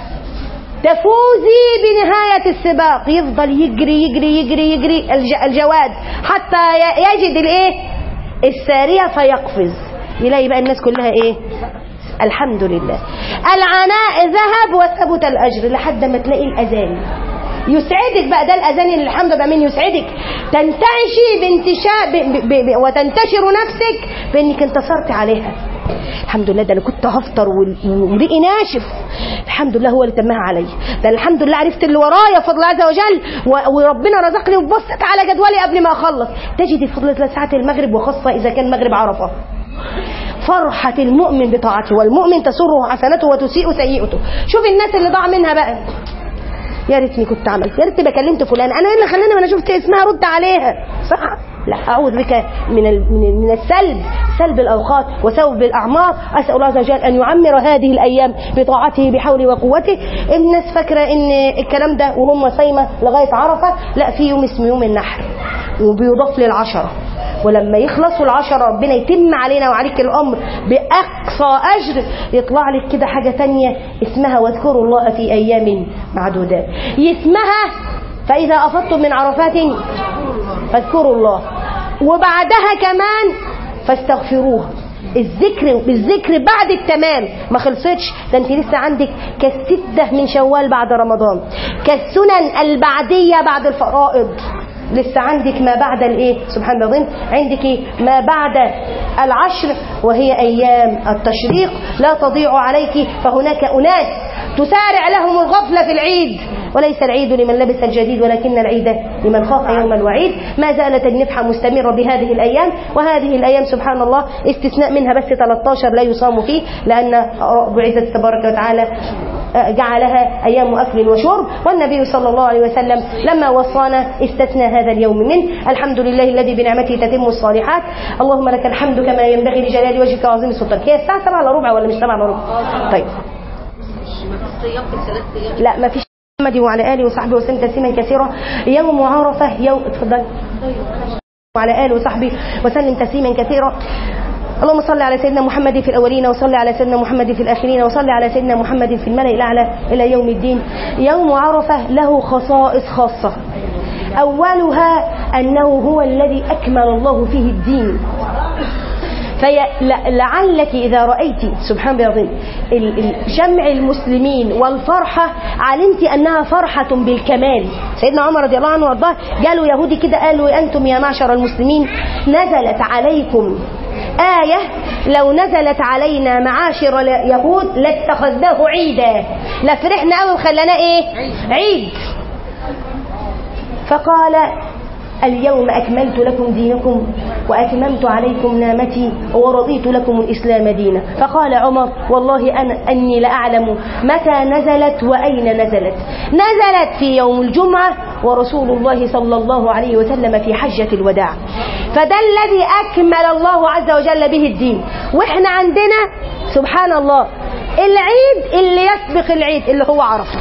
تفوزي بنهاية السباق يفضل يجري يجري يجري يجري الجواد حتى يجد الايه السارية فيقفز يلاقي بقى الناس كلها ايه الحمد لله العناء ذهب وثبت الأجر لحد ما تلاقي الأذان يسعدك بقى ده الأذان اللي الحمد لله من يسعدك تنتعشي بانتشاء ب ب ب وتنتشر نفسك بانك انتصرت عليها الحمد لله ده انا كنت هفطر وريقي ناشف الحمد لله هو اللي تمها عليا ده الحمد لله عرفت اللي ورايا فضل عز وجل وربنا رزقني وبصت على جدولي قبل ما اخلص تجد فضل ساعه المغرب وخاصه اذا كان مغرب عرفه فرحة المؤمن بطاعته والمؤمن تسره حسنته وتسيء سيئته شوف الناس اللي ضاع منها بقى يا ريتني كنت عملت يا ريتني بكلمت فلان انا ايه اللي خلاني وانا شفت اسمها رد عليها صح لا اعوذ بك من من من السلب سلب الاوقات وسلب الاعمار اسال الله عز وجل ان يعمر هذه الايام بطاعته بحوله وقوته الناس فاكره ان الكلام ده وهم صايمه لغايه عرفه لا في يوم اسمه يوم النحر وبيضاف للعشره ولما يخلصوا العشرة ربنا يتم علينا وعليك الأمر بأقصى أجر يطلع لك كده حاجة تانية اسمها واذكروا الله في أيام معدودات اسمها فإذا أفضتم من عرفات فاذكروا الله وبعدها كمان فاستغفروه الذكر بالذكر بعد التمام ما خلصتش ده انت لسه عندك كالستة من شوال بعد رمضان كالسنن البعدية بعد الفرائض لسه عندك ما بعد الايه سبحان الله عندك إيه؟ ما بعد العشر وهي ايام التشريق لا تضيع عليك فهناك اناس تسارع لهم الغفله في العيد وليس العيد لمن لبس الجديد ولكن العيد لمن خاف يوم الوعيد ما زالت النفحة مستمرة بهذه الأيام وهذه الأيام سبحان الله استثناء منها بس 13 لا يصام فيه لأن رب العزة تبارك وتعالى جعلها أيام أكل وشرب والنبي صلى الله عليه وسلم لما وصانا استثنى هذا اليوم منه الحمد لله الذي بنعمته تتم الصالحات اللهم لك الحمد كما ينبغي لجلال وجهك وعظيم سلطانك هي الساعة 7 الا ربع ولا مش 7 الا ربع طيب الصيام في الثلاث ايام لا ما فيش محمد وعلى اله وصحبه وسلم تسليما كثيرا يوم عرفه يوم اتفضل وعلى اله وصحبه وسلم تسليما كثيرا اللهم صل على سيدنا محمد في الاولين وصل على سيدنا محمد في الاخرين وصل على سيدنا محمد في الملأ الاعلى الى يوم الدين يوم عرفه له خصائص خاصه اولها انه هو الذي اكمل الله فيه الدين فلعلك إذا رأيت سبحان الله العظيم ال- ال- جمع المسلمين والفرحة علمت أنها فرحة بالكمال سيدنا عمر رضي الله عنه وارضاه قالوا يهودي كده قالوا أنتم يا معشر المسلمين نزلت عليكم آية لو نزلت علينا معاشر اليهود لاتخذناه عيدا لفرحنا قوي وخلناه ايه عيد فقال اليوم أكملت لكم دينكم وأتممت عليكم نعمتي ورضيت لكم الإسلام دينا فقال عمر والله أنا أني لأعلم متى نزلت وأين نزلت نزلت في يوم الجمعة ورسول الله صلى الله عليه وسلم في حجة الوداع فده الذي أكمل الله عز وجل به الدين وإحنا عندنا سبحان الله العيد اللي يسبق العيد اللي هو عرفه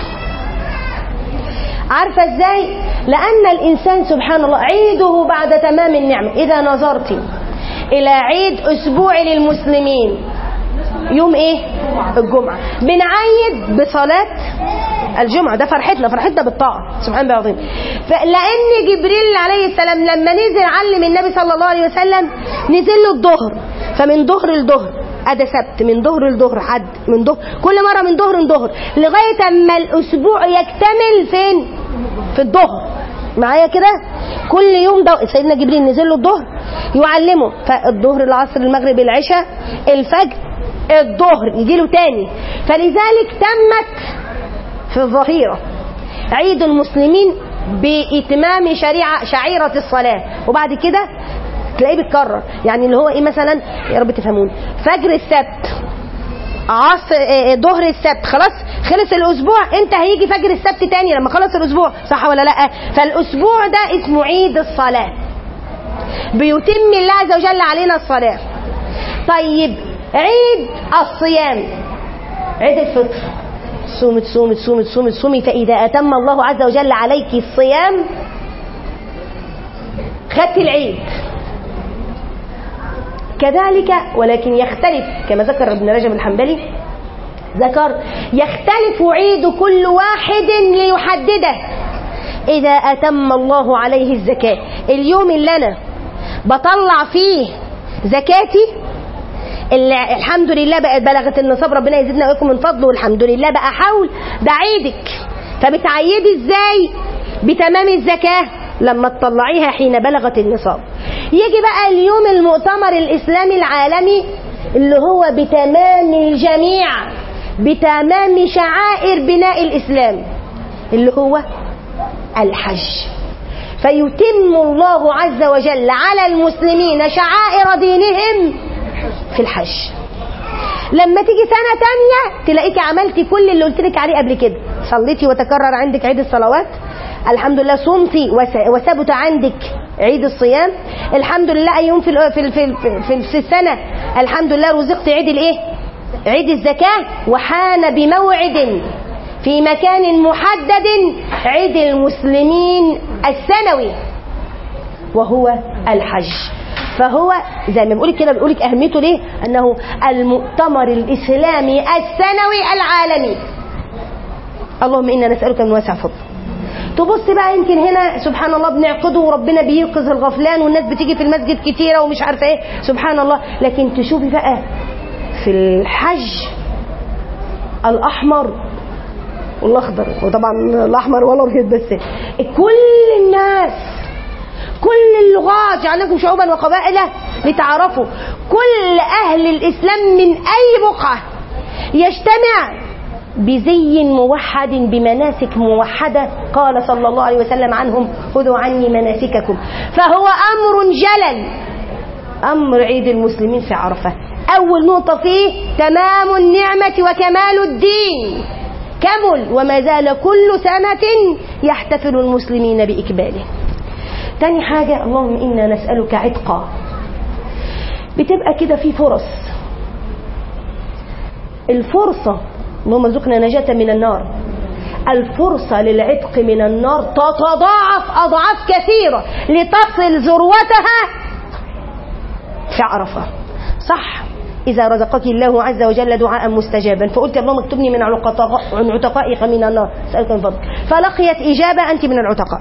عارفة ازاي لأن الإنسان سبحان الله عيده بعد تمام النعمة إذا نظرت إلى عيد أسبوعي للمسلمين يوم ايه الجمعة بنعيد بصلاة الجمعة ده فرحتنا فرحتنا بالطاعة سبحان الله العظيم فلأن جبريل عليه السلام لما نزل علم النبي صلى الله عليه وسلم نزل له الظهر فمن ظهر لظهر أدا سبت من ظهر لظهر حد من ظهر كل مرة من ظهر لظهر لغاية أما الأسبوع يكتمل فين في الظهر معايا كده كل يوم ده سيدنا جبريل نزل له الظهر يعلمه فالظهر العصر المغرب العشاء الفجر الظهر يجي له تاني فلذلك تمت في الظهيرة عيد المسلمين بإتمام شريعة شعيرة الصلاة وبعد كده تلاقيه بيتكرر يعني اللي هو ايه مثلا يا رب تفهموني فجر السبت عصر آه، ظهر السبت خلاص خلص الاسبوع انت هيجي فجر السبت تاني لما خلص الاسبوع صح ولا لا فالاسبوع ده اسمه عيد الصلاه بيتم الله عز وجل علينا الصلاه طيب عيد الصيام عيد الفطر صومي تصومي تصومي تصومي تصومي فإذا أتم الله عز وجل عليك الصيام خدت العيد كذلك ولكن يختلف كما ذكر ابن رجب الحنبلي ذكر يختلف عيد كل واحد ليحدده إذا أتم الله عليه الزكاة اليوم اللي أنا بطلع فيه زكاتي اللي الحمد لله بقت بلغت النصاب ربنا يزيدنا وياكم من فضله والحمد لله بقى حول ده عيدك فبتعيدي ازاي بتمام الزكاه لما تطلعيها حين بلغت النصاب يجي بقى اليوم المؤتمر الاسلامي العالمي اللي هو بتمام الجميع بتمام شعائر بناء الاسلام اللي هو الحج فيتم الله عز وجل على المسلمين شعائر دينهم في الحج لما تيجي سنة تانية تلاقيكي عملتي كل اللي قلت لك عليه قبل كده صليتي وتكرر عندك عيد الصلوات الحمد لله صمتي وس- وثبت عندك عيد الصيام الحمد لله اي يوم في ال- في ال- في ال- في, في السنة الحمد لله رزقت عيد الايه عيد الزكاة وحان بموعد في مكان محدد عيد المسلمين السنوي وهو الحج فهو زي ما بقول كده بيقول لك اهميته ليه انه المؤتمر الاسلامي السنوي العالمي اللهم انا نسالك من واسع فضل تبص بقى يمكن هنا سبحان الله بنعقده وربنا بينقذ الغفلان والناس بتيجي في المسجد كتيره ومش عارفه ايه سبحان الله لكن تشوفي بقى في الحج الاحمر والاخضر وطبعا الاحمر والابيض بس كل الناس كل اللغات جعلناكم شعوبا وقبائل لتعارفوا كل اهل الاسلام من اي بقعه يجتمع بزي موحد بمناسك موحده قال صلى الله عليه وسلم عنهم خذوا عني مناسككم فهو امر جلل امر عيد المسلمين في عرفه اول نقطه فيه تمام النعمه وكمال الدين كمل وما زال كل سنه يحتفل المسلمين باكباله تاني حاجة اللهم إنا نسألك عتقا بتبقى كده في فرص الفرصة اللهم ارزقنا نجاة من النار الفرصة للعتق من النار تتضاعف أضعاف كثيرة لتصل ذروتها في عرفة صح إذا رزقك الله عز وجل دعاء مستجابا فقلت اللهم اكتبني من عتقاء- من عتقائك من النار أسألك من فضلك فلقيت إجابة أنت من العتقاء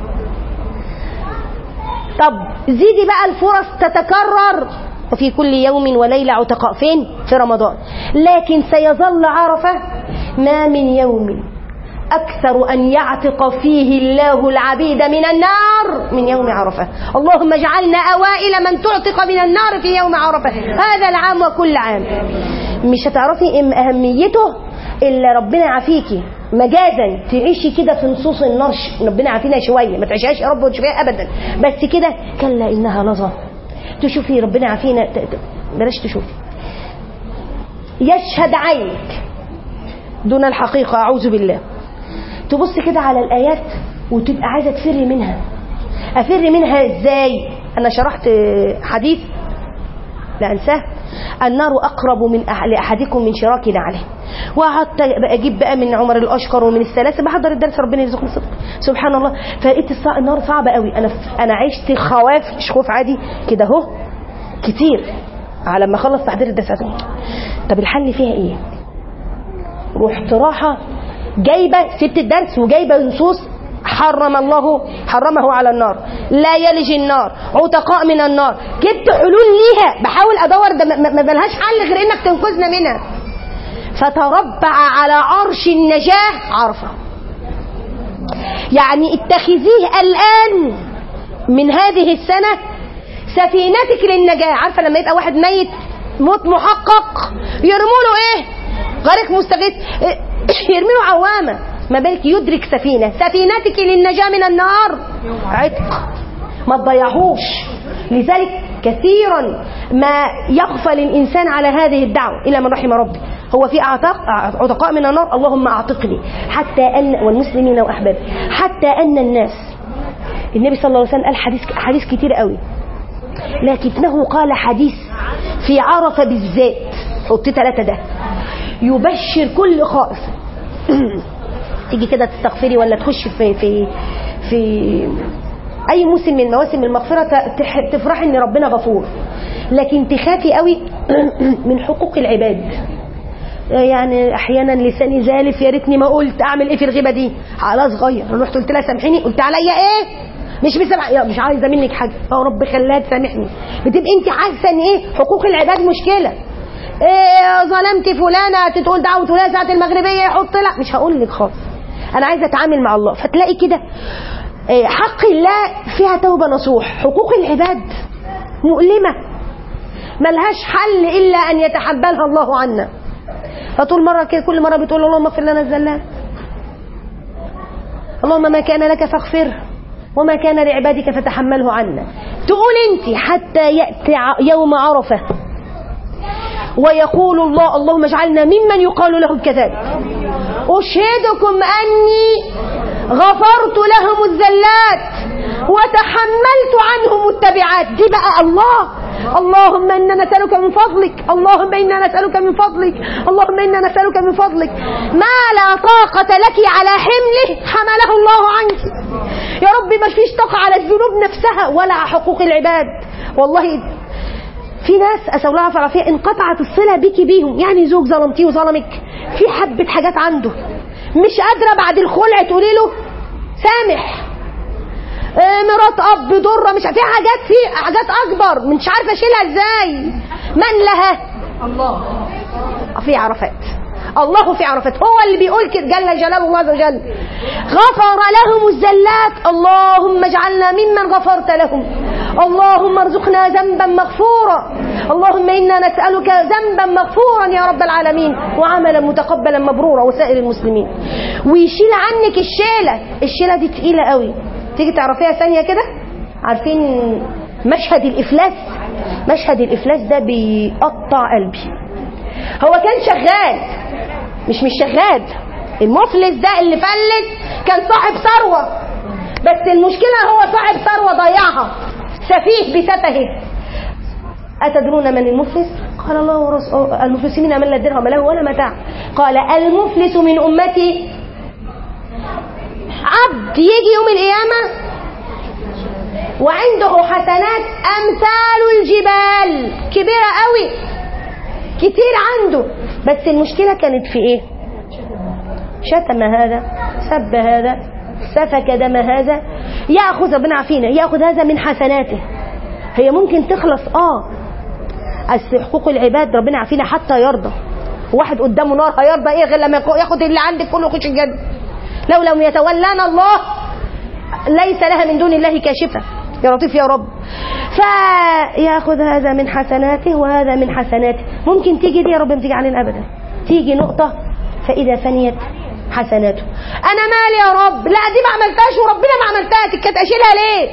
طب زيدي بقى الفرص تتكرر وفي كل يوم وليلة عتقاء فين؟ في رمضان لكن سيظل عرفة ما من يوم أكثر أن يعتق فيه الله العبيد من النار من يوم عرفة اللهم اجعلنا أوائل من تعتق من النار في يوم عرفة هذا العام وكل عام مش هتعرفي إم- أهميته إلا ربنا يعافيكي مجازا تعيشي كده في نصوص النار ش- ربنا يعافينا شوية ما تعيشهاش يا رب وتشوفيها أبدا بس كده كلا إنها لظى تشوفي ربنا يعافينا ت- ت- بلاش تشوفي يشهد عينك دون الحقيقة أعوذ بالله تبص كده على الآيات وتبقى عايزة تفر منها أفر منها إزاي أنا شرحت حديث لا أنساه النار أقرب من أح- لأحدكم من شراك نعله وقعدت بقى أجيب بقى من عمر الأشقر ومن السلاسل بحضر الدرس ربنا يرزقني صدق سبحان الله فلقيت الصع- النار صعبة قوي أنا أنا عشت خواف مش خوف عادي كده أهو كتير على ما أخلص تحضير الدرس طب الحل فيها إيه؟ رحت راحة جايبة سبت الدرس وجايبة نصوص حرم الله حرمه على النار لا يلج النار عتقاء من النار جبت حلول ليها بحاول ادور ده ما- ما ملهاش حل غير انك تنقذنا منها فتربع على عرش النجاة عرفة يعني اتخذيه الآن من هذه السنة سفينتك للنجاة عارفة لما يبقى واحد ميت موت محقق يرموا له ايه غرق مستغيث إيه؟ يرمي له عوامة ما بالك يدرك سفينة سفينتك للنجاة من النار عتق ما تضيعهوش لذلك كثيرا ما يغفل الإنسان على هذه الدعوة إلى من رحم ربي هو في أعتق عتقاء من النار اللهم أعتقني حتى أن والمسلمين وأحبابي حتى أن الناس النبي صلى الله عليه وسلم قال حديث حديث كتير قوي لكنه قال حديث في عرفة بالذات حط ثلاثة ده يبشر كل خائف تيجي كده تستغفري ولا تخش في في في اي موسم من مواسم المغفرة تح- تفرحي ان ربنا غفور لكن تخافي قوي من حقوق العباد يعني احيانا لساني زالف يا ريتني ما قلت اعمل ايه في الغيبه دي على صغير رحت قلت لها سامحيني قلت عليا ايه مش بسمع يا مش عايزه منك حاجه يا رب خليها تسامحني بتبقي انت حاسه ان ايه حقوق العباد مشكله إيه ظلمت فلانه تقول دعوه فلانه ساعه المغربيه يحط لا مش هقول لك خالص انا عايزه اتعامل مع الله فتلاقي كده إيه، حق الله فيها توبه نصوح حقوق العباد مؤلمه ملهاش حل الا ان يتحملها الله عنا فطول مرة كده كل مرة بتقول اللهم اغفر لنا الزلات اللهم ما كان لك فاغفره وما كان لعبادك فتحمله عنا تقول انت حتى يأتي ع- يوم عرفة ويقول الله اللهم اجعلنا ممن يقال لهم كذلك أشهدكم أني غفرت لهم الزلات وتحملت عنهم التبعات دي بقى الله اللهم إنا نسألك من فضلك اللهم إنا نسألك من فضلك اللهم إنا نسألك من فضلك ما لا طاقة لك على حمله حمله الله عنك يا رب ما فيش طاقة على الذنوب نفسها ولا على حقوق العباد والله في ناس اسال الله العافيه والعافية انقطعت الصله بيكي بيهم يعني زوج ظلمتيه وظلمك في حبه حاجات عنده مش قادره بعد الخلع تقولي له سامح آه، مرات اب ضره مش في حاجات في حاجات اكبر مش عارفه اشيلها ازاي من لها الله في عرفات الله في عرفات هو اللي بيقول كده جل جلاله الله عز وجل غفر لهم الزلات اللهم اجعلنا ممن غفرت لهم اللهم ارزقنا ذنبا مغفورا اللهم انا نسالك ذنبا مغفورا يا رب العالمين وعملا متقبلا مبرورا وسائر المسلمين ويشيل عنك الشيله الشيله دي تقيله قوي تيجي تعرفيها ثانيه كده عارفين مشهد الافلاس مشهد الافلاس ده بيقطع قلبي هو كان شغال مش مش شغال المفلس ده اللي فلت كان صاحب ثروة بس المشكلة هو صاحب ثروة ضيعها سفيه بسفهه أتدرون من المفلس قال الله ورسوله المفلسين من لا درهم له ولا متاع قال المفلس من أمتي عبد يجي يوم القيامة وعنده حسنات أمثال الجبال كبيرة قوي كتير عنده بس المشكلة كانت في إيه شتم هذا سب هذا سفك دم هذا يأخذ ربنا عافينا يأخذ هذا من حسناته هي ممكن تخلص آه أصل حقوق العباد ربنا عافينا حتى يرضى واحد قدامه نار هيرضى ايه غير لما ياخد اللي عندك كله يخش الجنه لو لم يتولانا الله ليس لها من دون الله كاشفه يا لطيف يا رب فياخذ هذا من حسناته وهذا من حسناته ممكن تيجي دي يا رب ما تيجي علينا ابدا تيجي نقطه فاذا فنيت حسناته انا مالي يا رب لا دي ما عملتهاش وربنا ما عملتها كانت اشيلها ليه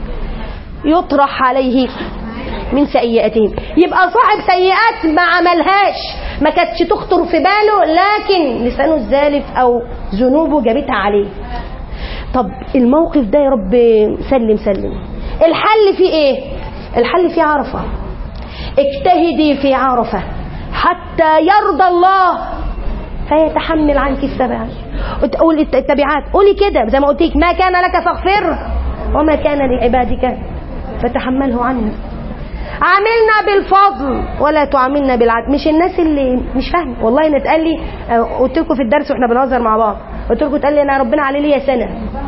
يطرح عليه من سيئاتهم يبقى صاحب سيئات ما عملهاش ما كانتش تخطر في باله لكن لسانه الزالف او ذنوبه جابتها عليه طب الموقف ده يا رب سلم سلم الحل فيه ايه الحل فيه عرفه اجتهدي في عرفه حتى يرضى الله فيتحمل عنك السبع وتقول التبعات قولي كده زي ما قلت لك ما كان لك فاغفر وما كان لعبادك فتحمله عنه عاملنا بالفضل ولا تعاملنا بالعدل مش الناس اللي مش فاهمه والله انا اتقال لي قلت لكم في الدرس واحنا بنهزر مع بعض قلت لكم اتقال لي انا ربنا عليه ليا سنه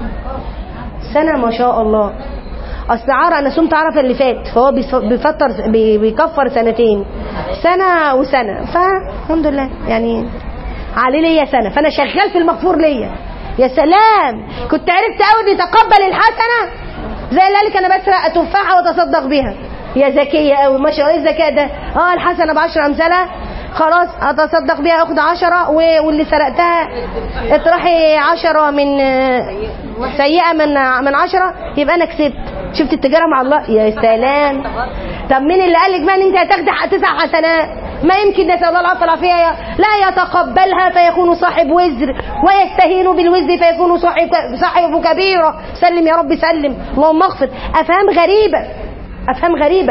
سنه ما شاء الله اصل عرق انا صمت عرفه اللي فات فهو بيفطر بيكفر سنتين سنه وسنه فالحمد لله يعني عليه ليا سنه فانا شغال في المغفور ليا يا سلام كنت عرفت قوي بيتقبل الحسنه زي اللي قال لك انا بسرق تفاحه واتصدق بيها يا ذكية قوي ما شاء الله ايه الذكاء ده اه الحسنة بعشر امثالها خلاص اتصدق بيها اخد عشرة واللي سرقتها اطرحي عشرة من سيئة من من عشرة يبقى انا كسبت شفت التجارة مع الله يا سلام طب مين اللي قال لك بقى ان انت هتاخدي تسع حسنات ما يمكن نسأل الله العافية والعافية لا يتقبلها فيكون صاحب وزر ويستهين بالوزر فيكون صاحب صاحب كبيرة سلم يا رب سلم اللهم اغفر افهام غريبة أفهام غريبة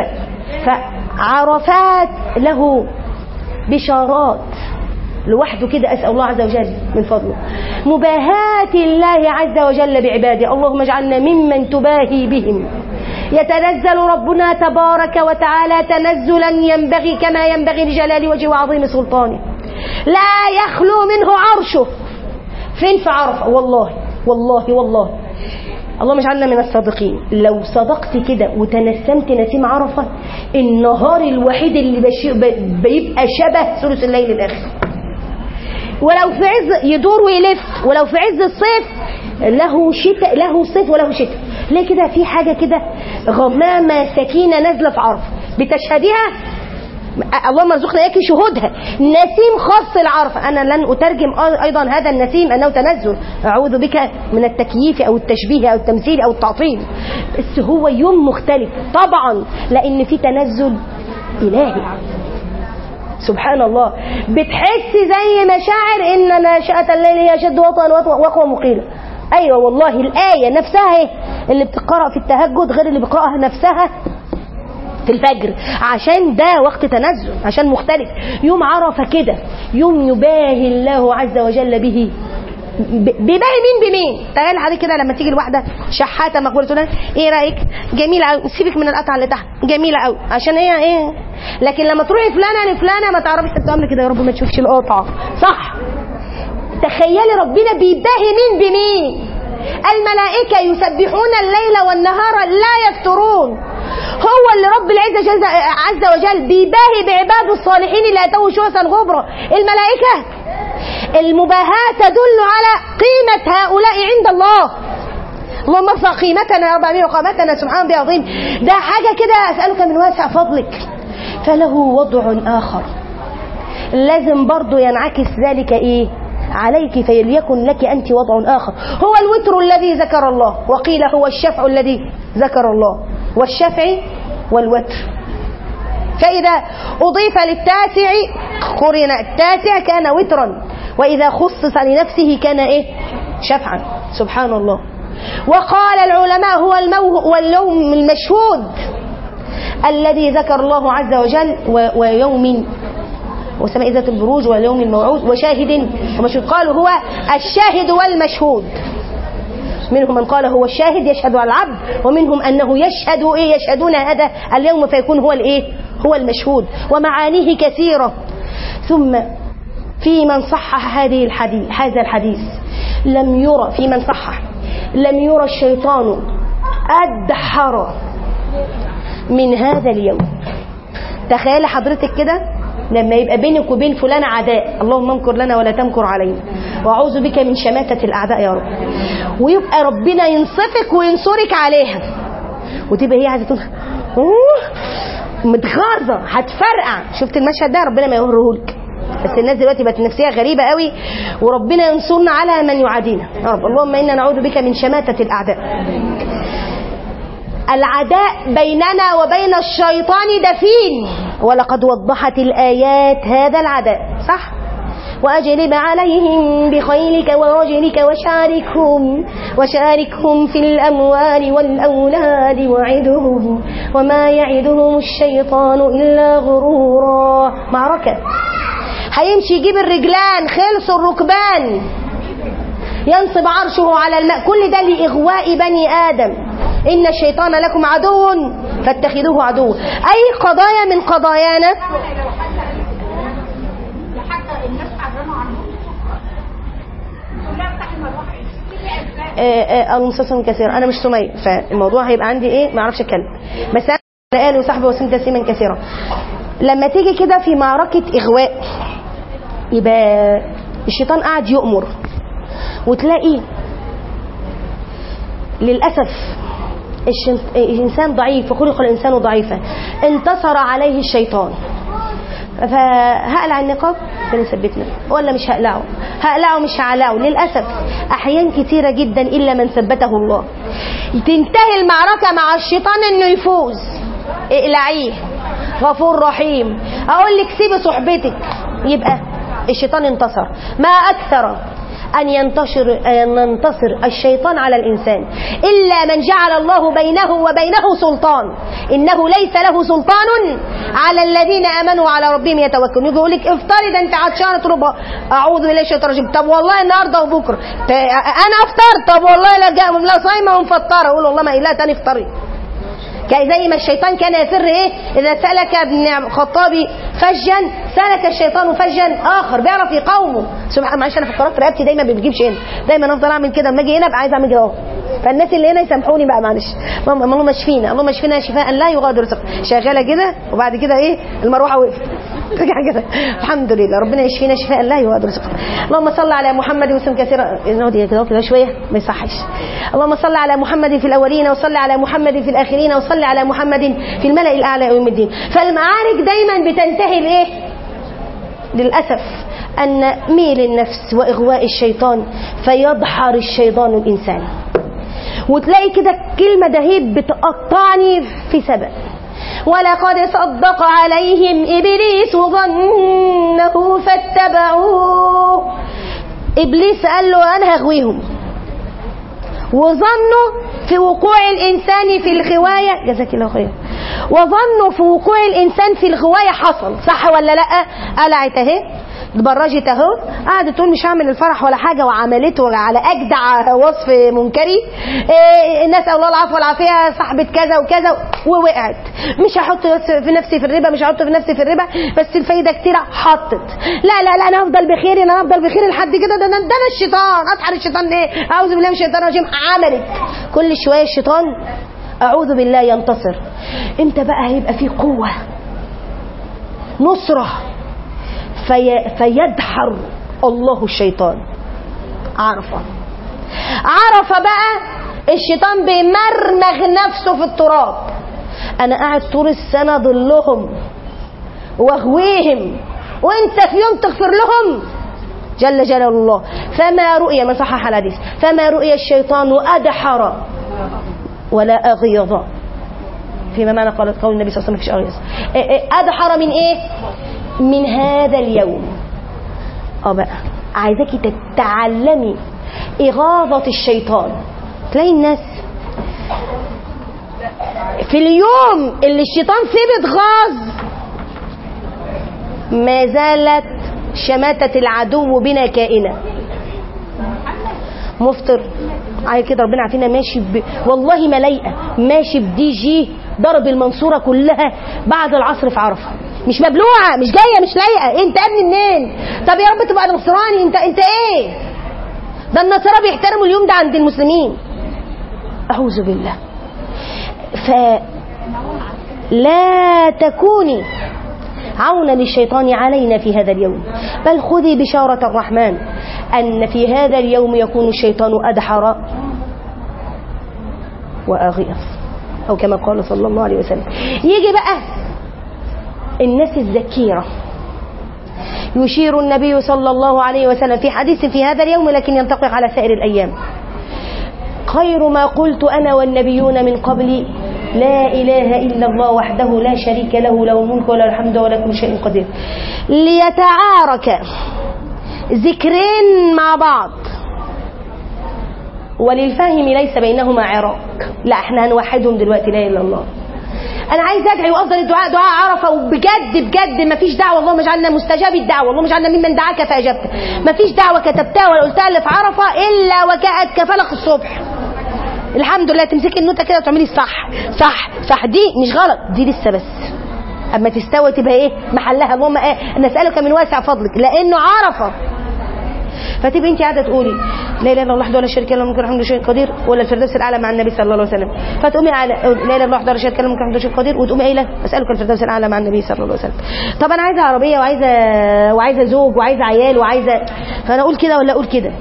فعرفات له بشارات لوحده كده أسأل الله عز وجل من فضله مباهاة الله عز وجل بعباده اللهم اجعلنا ممن تباهي بهم يتنزل ربنا تبارك وتعالى تنزلا ينبغي كما ينبغي لجلال وجهه وعظيم سلطانه لا يخلو منه عرشه فين في عرفة والله والله والله اللهم اجعلنا من الصادقين لو صدقت كده وتنسمت نسيم عرفة النهار الوحيد اللي بشي بيبقى شبه ثلث الليل الآخر ولو في عز يدور ويلف ولو في عز الصيف له شتاء له صيف وله شتاء ليه كده في حاجة كده غمامة سكينة نازلة في عرف بتشهديها اللهم ارزقنا اياك شهودها نسيم خاص العرف انا لن اترجم ايضا هذا النسيم انه تنزل اعوذ بك من التكييف او التشبيه او التمثيل او التعطيل بس هو يوم مختلف طبعا لان في تنزل الهي سبحان الله بتحس زي مشاعر ان ناشئه الليل هي اشد وطئا واقوى مقيله ايوه والله الايه نفسها ايه اللي بتقرا في التهجد غير اللي بيقراها نفسها في الفجر عشان ده وقت تنزل عشان مختلف يوم عرفة كده يوم يباهي الله عز وجل به بيباهي مين بمين تخيل حضرتك كده لما تيجي الواحده شحاته مقبوله تقول ايه رايك جميله قوي سيبك من القطعه اللي تحت جميله قوي عشان هي ايه لكن لما تروحي فلانه لفلانه ما تعرفيش تتعاملي كده يا رب ما تشوفش القطعه صح تخيلي ربنا بيباهي مين بمين الملائكة يسبحون الليل والنهار لا يفترون هو اللي رب العزة عز وجل بيباهي بعباده الصالحين اللي أتوه شوسا غبرة الملائكة المباهاة تدل على قيمة هؤلاء عند الله اللهم ارفع قيمتنا يا رب العالمين وقامتنا سبحان ربي العظيم ده حاجة كده أسألك من واسع فضلك فله وضع آخر لازم برضو ينعكس ذلك إيه عليك فليكن لك أنت وضع آخر هو الوتر الذي ذكر الله وقيل هو الشفع الذي ذكر الله والشفع والوتر فإذا أضيف للتاسع قرن التاسع كان وترا وإذا خصص لنفسه كان إيه شفعا سبحان الله وقال العلماء هو المو واليوم المشهود الذي ذكر الله عز وجل و- ويوم وسماء ذات البروج واليوم الموعود وشاهد ومشهود قالوا هو الشاهد والمشهود منهم من قال هو الشاهد يشهد على العبد ومنهم انه يشهد ايه يشهدون هذا اليوم فيكون هو الايه هو المشهود ومعانيه كثيره ثم في من صحح هذه الحديث هذا الحديث لم يرى في من صحح لم يرى الشيطان أدحر من هذا اليوم تخيل حضرتك كده لما يبقى بينك وبين فلان عداء اللهم امكر لنا ولا تمكر علينا واعوذ بك من شماتة الاعداء يا رب ويبقى ربنا ينصفك وينصرك عليها وتبقى هي عايزه تقول "أوه، متغاظه هتفرقع شفت المشهد ده ربنا ما يوريهولك بس الناس دلوقتي بقت نفسيه غريبه قوي وربنا ينصرنا على من يعادينا يا رب اللهم انا نعوذ بك من شماتة الاعداء العداء بيننا وبين الشيطان دفين ولقد وضحت الآيات هذا العداء صح وأجلب عليهم بخيلك ورجلك وشاركهم وشاركهم في الأموال والأولاد وعدهم وما يعدهم الشيطان إلا غرورا معركة هيمشي يجيب الرجلان خلصوا الركبان ينصب عرشه على الماء كل ده لإغواء بني آدم إن الشيطان لكم عدو فاتخذوه عدو أي قضايا من قضايانا حتى الناس حرموا عنهم كلها بتاعت المروحه آه، آه، المسلسل كثير أنا مش سمية فالموضوع هيبقى عندي إيه ما أعرفش أتكلم بس أنا قال وصحبه وسيم تسليما كثيرا لما تيجي كده في معركة إغواء يبقى الشيطان قاعد يؤمر وتلاقي للأسف الشن- الإنسان ضعيف وخلق الإنسان ضعيفا انتصر عليه الشيطان فهقلع النقاب فين ثبتنا ولا مش هقلعه هقلعه مش هقلعه للأسف أحيان كتيرة جدا إلا من ثبته الله تنتهي المعركة مع الشيطان إنه يفوز اقلعيه غفور رحيم أقول لك سيبي صحبتك يبقى الشيطان انتصر ما أكثر أن ينتشر أن ينتصر الشيطان على الإنسان إلا من جعل الله بينه وبينه سلطان إنه ليس له سلطان على الذين آمنوا على ربهم يتوكلون يجي يقول لك افترض ده أنت عطشانة تقول له أعوذ بالله من الشيطان الرجيم طب والله النهارده وبكرة ت- أنا أفطر طب والله لا جا- لا صايمة ومفطرة أقول والله ما لا تاني افطري كي زي ما الشيطان كان يفر ايه اذا سلك ابن الخطاب فجا سلك الشيطان فجا اخر بيعرف يقاومه سبحان معلش انا فكرت رقبتي دايما ما بتجيبش هنا دايما افضل اعمل كده اما اجي هنا ابقى عايز اعمل كده اهو فالناس اللي هنا يسامحوني بقى معلش اللهم اللهم اشفينا اللهم اشفينا شفاء لا يغادر سقما شغاله كده وبعد كده ايه المروحه وقفت ترجع كده الحمد لله ربنا يشفينا شفاء لا يغادر سقما اللهم صل على محمد وسلم كثيرا نقعد كده كده شويه ما يصحش اللهم صل على محمد في الاولين وصل على محمد في الاخرين وصل على محمد في الملأ الاعلى يوم الدين فالمعارك دايما بتنتهي لايه للاسف ان ميل النفس واغواء الشيطان فيدحر الشيطان الانسان وتلاقي كده كلمه دهيب بتقطعني في سبب ولقد صدق عليهم ابليس ظنه فاتبعوه ابليس قال له انا هغويهم وظنوا في وقوع الانسان في الغوايه جزاك الله خير وظنوا في وقوع الانسان في الغوايه حصل صح ولا لا قلعت اهي اتبرجت اهو قعدت تقول مش هعمل الفرح ولا حاجه وعملته على اجدع وصف منكري إيه نسال الله العفو والعافيه صاحبه كذا وكذا ووقعت مش هحط في نفسي في الربا مش هحط في نفسي في الربا بس الفايده كتيره حطت لا لا لا انا هفضل بخير انا هفضل بخير لحد كده ده, ده, ده انا الشيطان اسحر الشيطان ايه اعوذ بالله من الشيطان الرجيم عملت كل شويه الشيطان اعوذ بالله ينتصر امتى بقى هيبقى في قوه نصره في فيدحر الله الشيطان عرفه عرف بقى الشيطان بيمرمغ نفسه في التراب انا قاعد طول السنه ضلهم واغويهم وانت في يوم تغفر لهم جل جلال الله فما رؤي من صحح الحديث فما رؤي الشيطان ادحر ولا اغيظ فيما معنى قال قول النبي صلى الله عليه وسلم فيش اغيظ إيه إيه ادحر من ايه من هذا اليوم اه بقى عايزاكي تتعلمي إغاظة الشيطان تلاقي الناس في اليوم اللي الشيطان فيه بيتغاظ ما زالت شماتة العدو بنا كائنة مفطر عايز كده ربنا عافينا ماشي ب... والله ما لايقه ماشي بدي جي ضرب المنصوره كلها بعد العصر في عرفه مش مبلوعه مش جايه مش لايقه انت يا ابني منين طب يا رب تبقى نصراني انت انت ايه ده النصارى بيحترموا اليوم ده عند المسلمين اعوذ بالله ف لا تكوني عونا للشيطان علينا في هذا اليوم بل خذي بشارة الرحمن أن في هذا اليوم يكون الشيطان أدحر وأغيظ أو كما قال صلى الله عليه وسلم يجي بقى الناس الذكيرة يشير النبي صلى الله عليه وسلم في حديث في هذا اليوم لكن ينطبق على سائر الأيام خير ما قلت أنا والنبيون من قبلي لا إله إلا الله وحده لا شريك له له الملك وله الحمد ولا كل شيء قدير ليتعارك ذكرين مع بعض وللفاهم ليس بينهما عراق لا احنا هنوحدهم دلوقتي لا اله الا الله انا عايز ادعي وافضل الدعاء دعاء عرفه وبجد بجد ما فيش دعوه اللهم اجعلنا مستجاب الدعوه اللهم اجعلنا ممن دعاك فاجبت ما فيش دعوه كتبتها ولا قلتها اللي في عرفه الا وكأت كفلق الصبح الحمد لله تمسكي النوتة كده وتعملي صح صح صح دي مش غلط دي لسه بس اما تستوي تبقى ايه محلها اللهم ايه نسالك من واسع فضلك لانه عرفه فتبقي انت قاعده تقولي لا اله الا الله وحده ولا شريك له ممكن الحمد شيء قدير ولا الفردوس الاعلى مع النبي صلى الله عليه وسلم فتقومي على لا اله الا الله وحده ولا شريك له ممكن الحمد شيء قدير وتقومي قايله اسالك الفردوس الاعلى مع النبي صلى الله عليه وسلم طب انا عايزه عربيه وعايزه وعايزه زوج وعايزه عيال وعايزه فانا اقول كده ولا اقول كده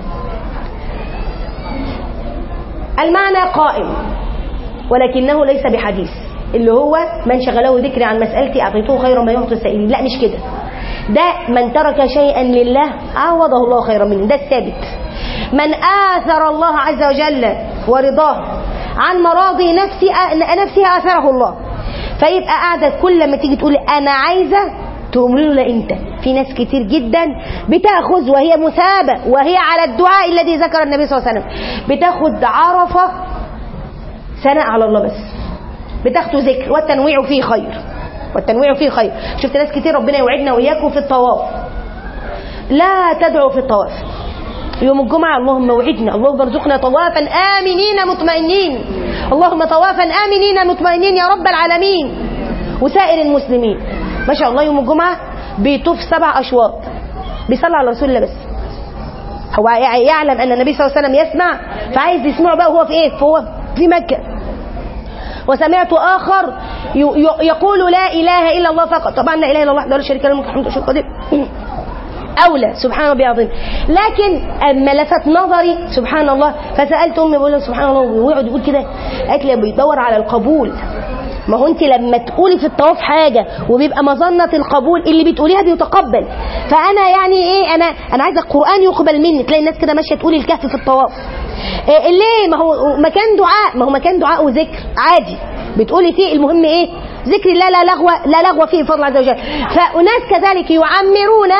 المعنى قائم ولكنه ليس بحديث اللي هو من شغله ذكري عن مسألتي أعطيته خيرا ما يعطي السائلين لا مش كده ده من ترك شيئا لله عوضه الله خيرا منه ده الثابت من آثر الله عز وجل ورضاه عن مراضي نفسي نفسه آثره الله فيبقى قاعدة كل ما تيجي تقول أنا عايزة تقوم له لا انت في ناس كتير جدا بتاخذ وهي مثابه وهي على الدعاء الذي ذكر النبي صلى الله عليه وسلم بتاخد عرفه ثناء على الله بس بتاخدوا ذكر والتنويع فيه خير والتنويع فيه خير شفت ناس كتير ربنا يوعدنا واياكم في الطواف لا تدعوا في الطواف يوم الجمعة اللهم وعدنا اللهم ارزقنا طوافا آمنين مطمئنين اللهم طوافا آمنين مطمئنين يا رب العالمين وسائر المسلمين ما شاء الله يوم الجمعة بيطوف سبع أشواط بيصلي على رسول الله بس هو يعلم أن النبي صلى الله عليه وسلم يسمع فعايز يسمعه بقى وهو في إيه فهو في مكة وسمعت آخر يقول لا إله إلا الله فقط طبعا لا إله إلا الله ولا شريك له الملك الحمد لله قدير أولى سبحان ربي العظيم لكن أما لفت نظري سبحان الله فسألت أمي بقول لها سبحان الله ويقعد يقول كده قالت لي بيدور على القبول ما هو انت لما تقولي في الطواف حاجه وبيبقى مظنه القبول اللي بتقوليها بيتقبل فانا يعني ايه انا انا عايزه القران يقبل مني تلاقي الناس كده ماشيه تقول الكهف في الطواف إيه ليه ما هو مكان دعاء ما هو مكان دعاء وذكر عادي بتقولي فيه المهم ايه ذكر الله لا لغو لا لغو فيه بفضل عز وجل فاناس كذلك يعمرون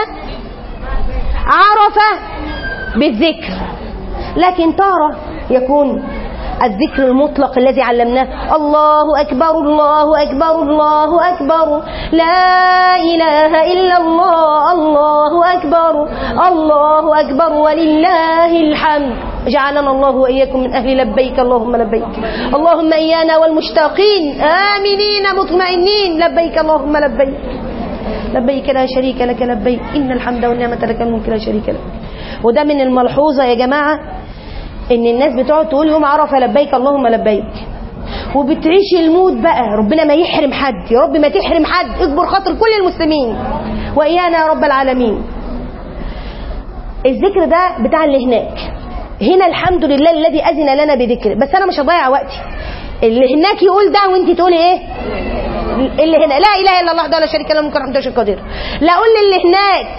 عرفه بالذكر لكن تارة يكون الذكر المطلق الذي علمناه الله أكبر الله أكبر الله أكبر لا إله إلا الله الله أكبر الله أكبر ولله الحمد جعلنا الله وإياكم من أهل لبيك اللهم لبيك اللهم إيانا والمشتاقين آمنين مطمئنين لبيك اللهم لبيك لبيك لا شريك لك لبيك إن الحمد والنعمة لك الملك لا شريك لك وده من الملحوظة يا جماعة ان الناس بتقعد تقول يوم عرفه لبيك اللهم لبيك وبتعيش المود بقى ربنا ما يحرم حد يا رب ما تحرم حد اكبر خاطر كل المسلمين وايانا يا رب العالمين الذكر ده بتاع اللي هناك هنا الحمد لله الذي اذن لنا بذكر بس انا مش هضيع وقتي اللي هناك يقول ده وانت تقولي ايه اللي هنا لا اله الا الله ده لا شريك له ممكن حمد شيء قدير لا قول للي هناك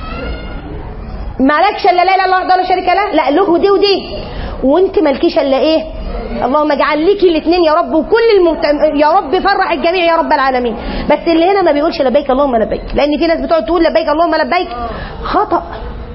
مالكش الا لا اله الا الله ده لا شريك له لا له دي ودي وانت مالكيش الا ايه اللهم اجعل ليكي الاثنين يا رب وكل المت... يا رب فرح الجميع يا رب العالمين بس اللي هنا ما بيقولش لبيك اللهم لبيك لان في ناس بتقعد تقول لبيك اللهم لبيك خطا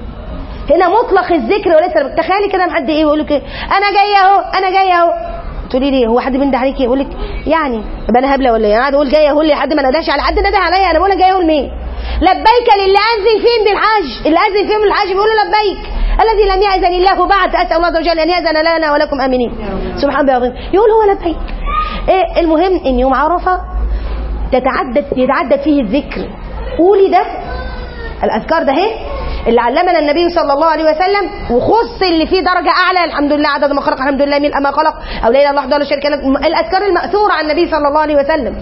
هنا مطلق الذكر وليس تخيلي كده حد ايه يقول لك انا جاي اهو انا جاي اهو تقولي لي هو حد بينده عليكي يقول لك يعني يبقى انا هبله ولا ايه انا قاعد اقول جايه اقول لي حد ما ندهش على حد نده عليا انا بقول لك جايه اقول مين لبيك للي اذن فيهم بالحج اللي اذن فيهم بالحج بيقولوا لبيك الذي لم يأذن الله بعد أسأل الله عز وجل أن يأذن لنا ولكم آمنين سبحان الله العظيم يقول هو لبيك إيه المهم إن يوم عرفة تتعدد يتعدد فيه الذكر قولي ده الأذكار ده اهي اللي علمنا النبي صلى الله عليه وسلم وخص اللي فيه درجة أعلى الحمد لله عدد ما خلق الحمد لله ملء ما خلق أو لا إله إلا الله وحده لا شريك له الأذكار المأثورة عن النبي صلى الله عليه وسلم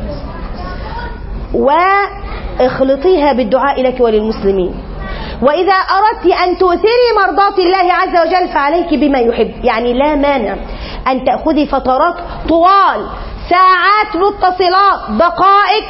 واخلطيها بالدعاء لك وللمسلمين وإذا أردت أن تؤثري مرضاة الله عز وجل فعليك بما يحب يعني لا مانع أن تأخذي فترات طوال ساعات متصلات دقائق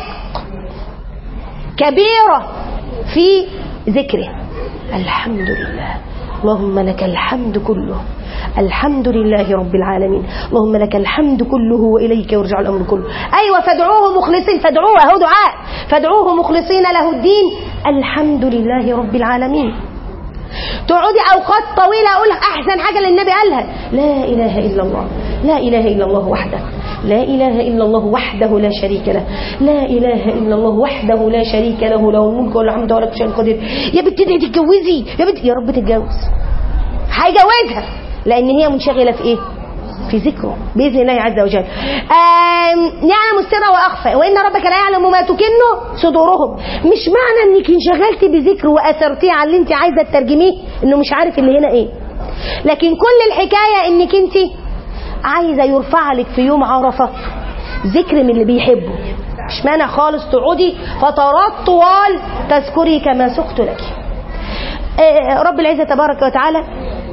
كبيرة في ذكره الحمد لله اللهم لك الحمد كله الحمد لله رب العالمين اللهم لك الحمد كله وإليك يرجع الأمر كله أيوة فادعوه مخلصين فادعوه أهو دعاء فادعوه مخلصين له الدين الحمد لله رب العالمين تقعدي أوقات طويلة أقول أحسن حاجة اللي النبي قالها لا إله إلا الله لا إله إلا الله وحده لا إله إلا الله وحده لا شريك له لا إله إلا الله وحده لا شريك له له الملك والحمد ولا شيء قدير يا بنت ادعي تتجوزي يا بنت يا رب تتجوز هيجوزها لأن هي منشغلة في إيه في ذكره بإذن الله عز وجل يعلم السر وأخفى وإن ربك لا يعلم ما تكن صدورهم مش معنى أنك انشغلتي بذكر وأثرتيه على اللي أنت عايزة تترجميه أنه مش عارف اللي هنا إيه لكن كل الحكاية أنك أنت عايزة يرفع لك في يوم عرفة ذكر من اللي بيحبه مش مانع خالص تقعدي فترات طوال تذكري كما سقت لك رب العزة تبارك وتعالى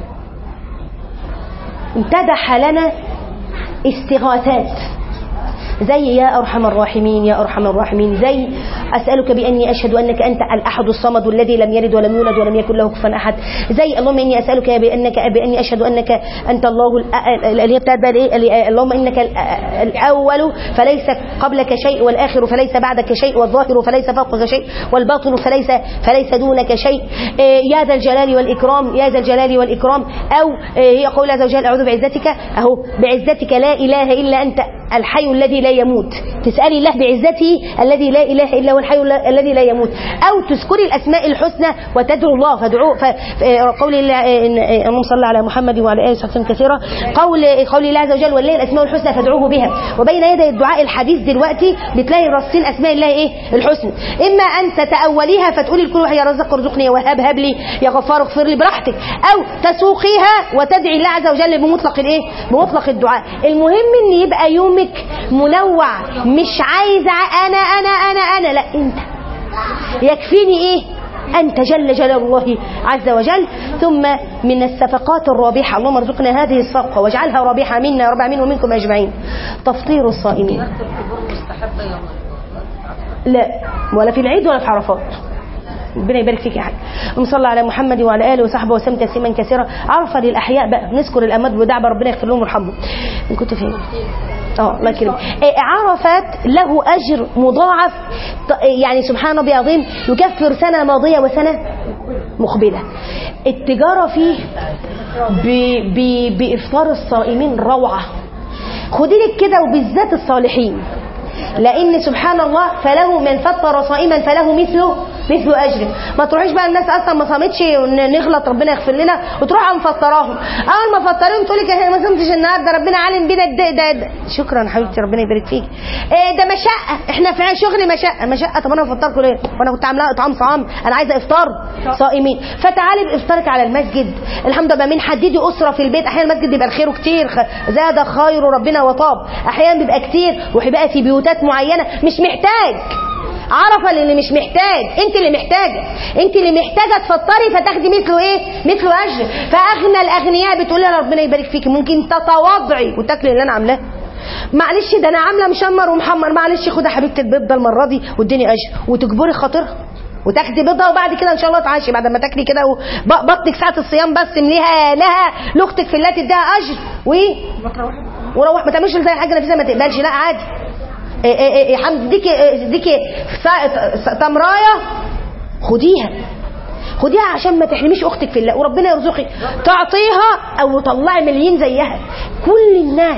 امتدح لنا استغاثات زي يا أرحم الراحمين يا أرحم الراحمين زي أسألك بأني أشهد أنك أنت الأحد الصمد الذي لم يلد ولم يولد ولم يكن له كفوا أحد زي اللهم إني أسألك بأنك بأني أشهد أنك أنت الله اللي هي بتاعت بقى اللهم إنك الأول فليس قبلك شيء والآخر فليس بعدك شيء والظاهر فليس فوقك شيء والباطن فليس فليس دونك شيء يا ذا الجلال والإكرام يا ذا الجلال والإكرام أو هي قول عز وجل أعوذ بعزتك أهو بعزتك لا إله إلا أنت الحي الذي لا يموت تسألي الله بعزته الذي لا إله إلا هو الحي الذي لا يموت أو تذكري الأسماء الحسنى وتدعو الله فادعوه قول اللهم صل على محمد وعلى آله وصحبه كثيرا قول قول الله عز وجل ولله الأسماء الحسنى فادعوه بها وبين يدي الدعاء الحديث دلوقتي بتلاقي رصين أسماء الله إيه الحسنى إما أن تتأوليها فتقولي لكل واحد يا رزق ارزقني يا وهاب هب لي يا غفار اغفر لي براحتك أو تسوقيها وتدعي الله عز وجل بمطلق الإيه بمطلق الدعاء المهم إن يبقى يومك منوع مش عايزة أنا أنا أنا أنا لا أنت يكفيني إيه أنت جل جلال الله عز وجل ثم من الصفقات الرابحة اللهم ارزقنا هذه الصفقة واجعلها رابحة منا يا رب العالمين ومنكم أجمعين تفطير الصائمين لا ولا في العيد ولا في عرفات ربنا يبارك فيك يا حاج اللهم صل على محمد وعلى اله وصحبه وسلم تسليما كثيرا عرفه للاحياء بقى نذكر الاموات ودعبه ربنا يغفر لهم ويرحمهم ان كنت فين اه الله يكرمك عرفات له اجر مضاعف يعني سبحان ربي عظيم يكفر سنه ماضيه وسنه مقبله التجاره فيه ب ب بافطار الصائمين روعه خدي لك كده وبالذات الصالحين لان سبحان الله فله من فطر صائما فله مثله مثل اجره ما تروحيش بقى الناس اصلا ما صامتش نغلط ربنا يغفر لنا وتروح مفطراهم اول ما فطرهم تقول لك احنا ما صمتش النهارده ربنا عالم بينا ده, ده, ده شكرا حبيبتي ربنا يبارك فيك إيه ده مشقه احنا في شغل مشقه مشقه طب انا بفطركم ليه وانا كنت عاملاها اطعام صعام انا عايزه افطار صائمين فتعالي بافطارك على المسجد الحمد لله من حددي اسره في البيت احيانا المسجد بيبقى الخير كتير زاد خير ربنا وطاب احيانا بيبقى كتير وهيبقى في بيوتات معينه مش محتاج عرفة اللي مش محتاج انت اللي محتاجة انت اللي محتاجة تفطري فتاخدي مثله ايه مثله اجر فاغنى الاغنياء بتقول لها ربنا يبارك فيكي ممكن تتواضعي وتاكلي اللي انا عاملاه معلش ده انا عامله مشمر ومحمر معلش خدي حبيبتي البيض ده المره دي واديني اجر وتجبري خاطرها وتاخدي بيضه وبعد كده ان شاء الله تعاشي بعد ما تاكلي كده بطنك ساعه الصيام بس مليها لها لاختك في الله تديها اجر وايه وروح ما تعملش زي الحاجه نفسها ما تقبلش لا عادي إيه إيه إيه حمد ديكي ديكي تمرايه خديها خديها عشان ما تحرميش اختك في الله وربنا يرزقك تعطيها او تطلعي مليين زيها كل الناس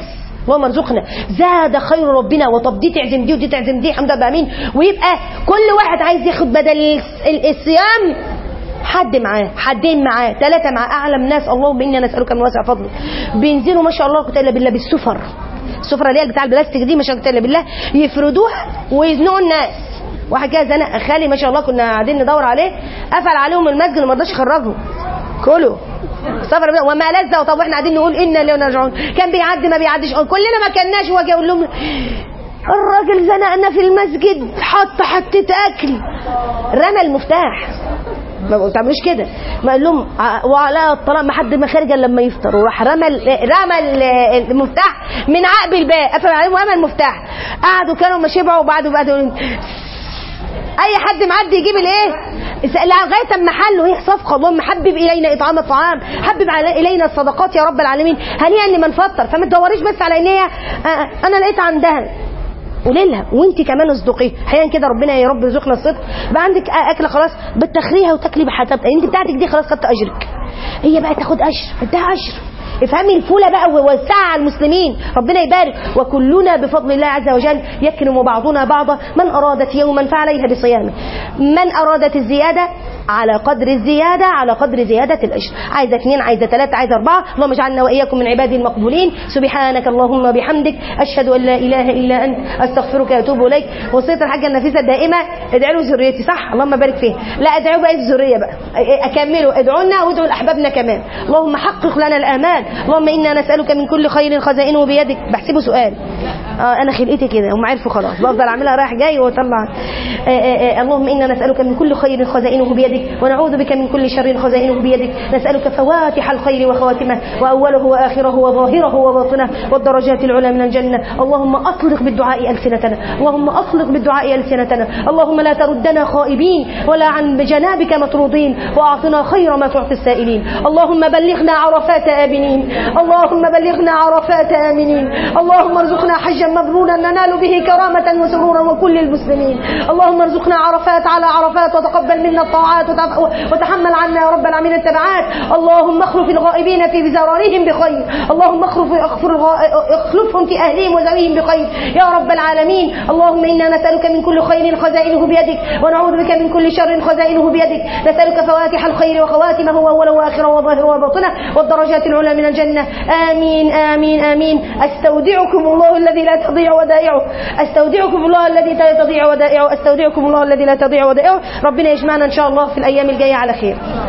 اللهم ارزقنا زاد خير ربنا وطب دي تعزم دي ودي تعزم دي الحمد لله امين ويبقى كل واحد عايز ياخد بدل ال- الصيام حد معاه حدين معاه ثلاثة معاه أعلم ناس اللهم إنا نسألك من واسع فضلك بينزلوا ما شاء الله كنت إلا بالله بالسفر السفرة اللي هي بتاع البلاستيك دي ما شاء الله إلا بالله يفردوها ويزنقوا الناس واحد كده زنق خالي ما شاء الله كنا قاعدين ندور عليه قفل عليهم المسجد وما رضاش يخرجهم كلوا سفر بيه. وما لذ طب واحنا قاعدين نقول انا اللي راجعون كان بيعدي ما بيعديش كلنا ما كناش واجي اقول لهم الراجل زنقنا في المسجد حط حتة اكل رمى المفتاح ما تعملوش كده ما قال لهم ع- وعلى الطلاق ما حد ما خارج الا لما يفطر وراح رمى ال- رمى ال- المفتاح من عقب الباب قفل عليهم ورمى المفتاح قعدوا كانوا ما شبعوا وبعدوا بعد اي حد معدي يجيب الايه س- لغايه اما حلوا ايه صفقه اللهم حبب الينا اطعام الطعام حبب على- الينا الصدقات يا رب العالمين هنيئا لمن فطر فما تدوريش بس على ان هي آه، انا لقيت عندها قولي لها وانت كمان اصدقيه احيانا كده ربنا يا رب يرزقنا الصدق بقى عندك اكله خلاص بتخريها وتاكلي بحسب انت بتاعتك دي خلاص خدت اجرك هي بقى تاخد اجر اديها اجر افهمي الفولة بقى ووسعها على المسلمين ربنا يبارك وكلنا بفضل الله عز وجل يكرم بعضنا بعضا من أرادت يوما فعليها بصيامه من أرادت الزيادة على قدر الزيادة على قدر زيادة الأجر عايزة اثنين عايزة ثلاثة عايزة أربعة اللهم اجعلنا وإياكم من عبادي المقبولين سبحانك اللهم بحمدك أشهد أن لا إله إلا أنت أستغفرك وأتوب إليك وصية الحاجة النفيسة الدائمة ادعوا له ذريتي صح اللهم بارك فيه لا ادعوا بقى الذرية بقى أكملوا ادعوا لنا وادعوا لأحبابنا كمان اللهم حقق لنا الآمال اللهم إنا نسألك من كل خير خزائنه بيدك بحسبه سؤال اه انا خلقتي كده هم عرفوا خلاص بفضل اعملها رايح جاي واطلع آه آه آه اللهم انا نسالك من كل خير خزائنه بيدك ونعوذ بك من كل شر خزائنه بيدك نسالك فواتح الخير وخواتمه واوله واخره وظاهره وباطنه والدرجات العلى من الجنه اللهم اطلق بالدعاء السنتنا اللهم اطلق بالدعاء السنتنا اللهم لا تردنا خائبين ولا عن بجنابك مطرودين واعطنا خير ما تعطي السائلين اللهم بلغنا عرفات امنين اللهم بلغنا عرفات امنين اللهم ارزقنا حجا مبرورا ننال به كرامة وسرورا وكل المسلمين اللهم ارزقنا عرفات على عرفات وتقبل منا الطاعات وتف- وتحمل عنا يا رب العالمين التبعات اللهم اخلف الغائبين في زرارهم بخير اللهم اخلف اغفر الغا- اخلفهم في اهلهم وذويهم بخير يا رب العالمين اللهم انا نسالك من كل خير خزائنه بيدك ونعوذ بك من كل شر خزائنه بيدك نسالك فواتح الخير وخواتمه واوله واخره وظاهره وباطنه والدرجات العلى من الجنه امين امين امين استودعكم الله الذي لا تضيع ودائعه استودعكم الله الذي لا تضيع ودائعه استودعكم الله الذي لا تضيع ودائعه ربنا يجمعنا ان شاء الله في الايام الجايه على خير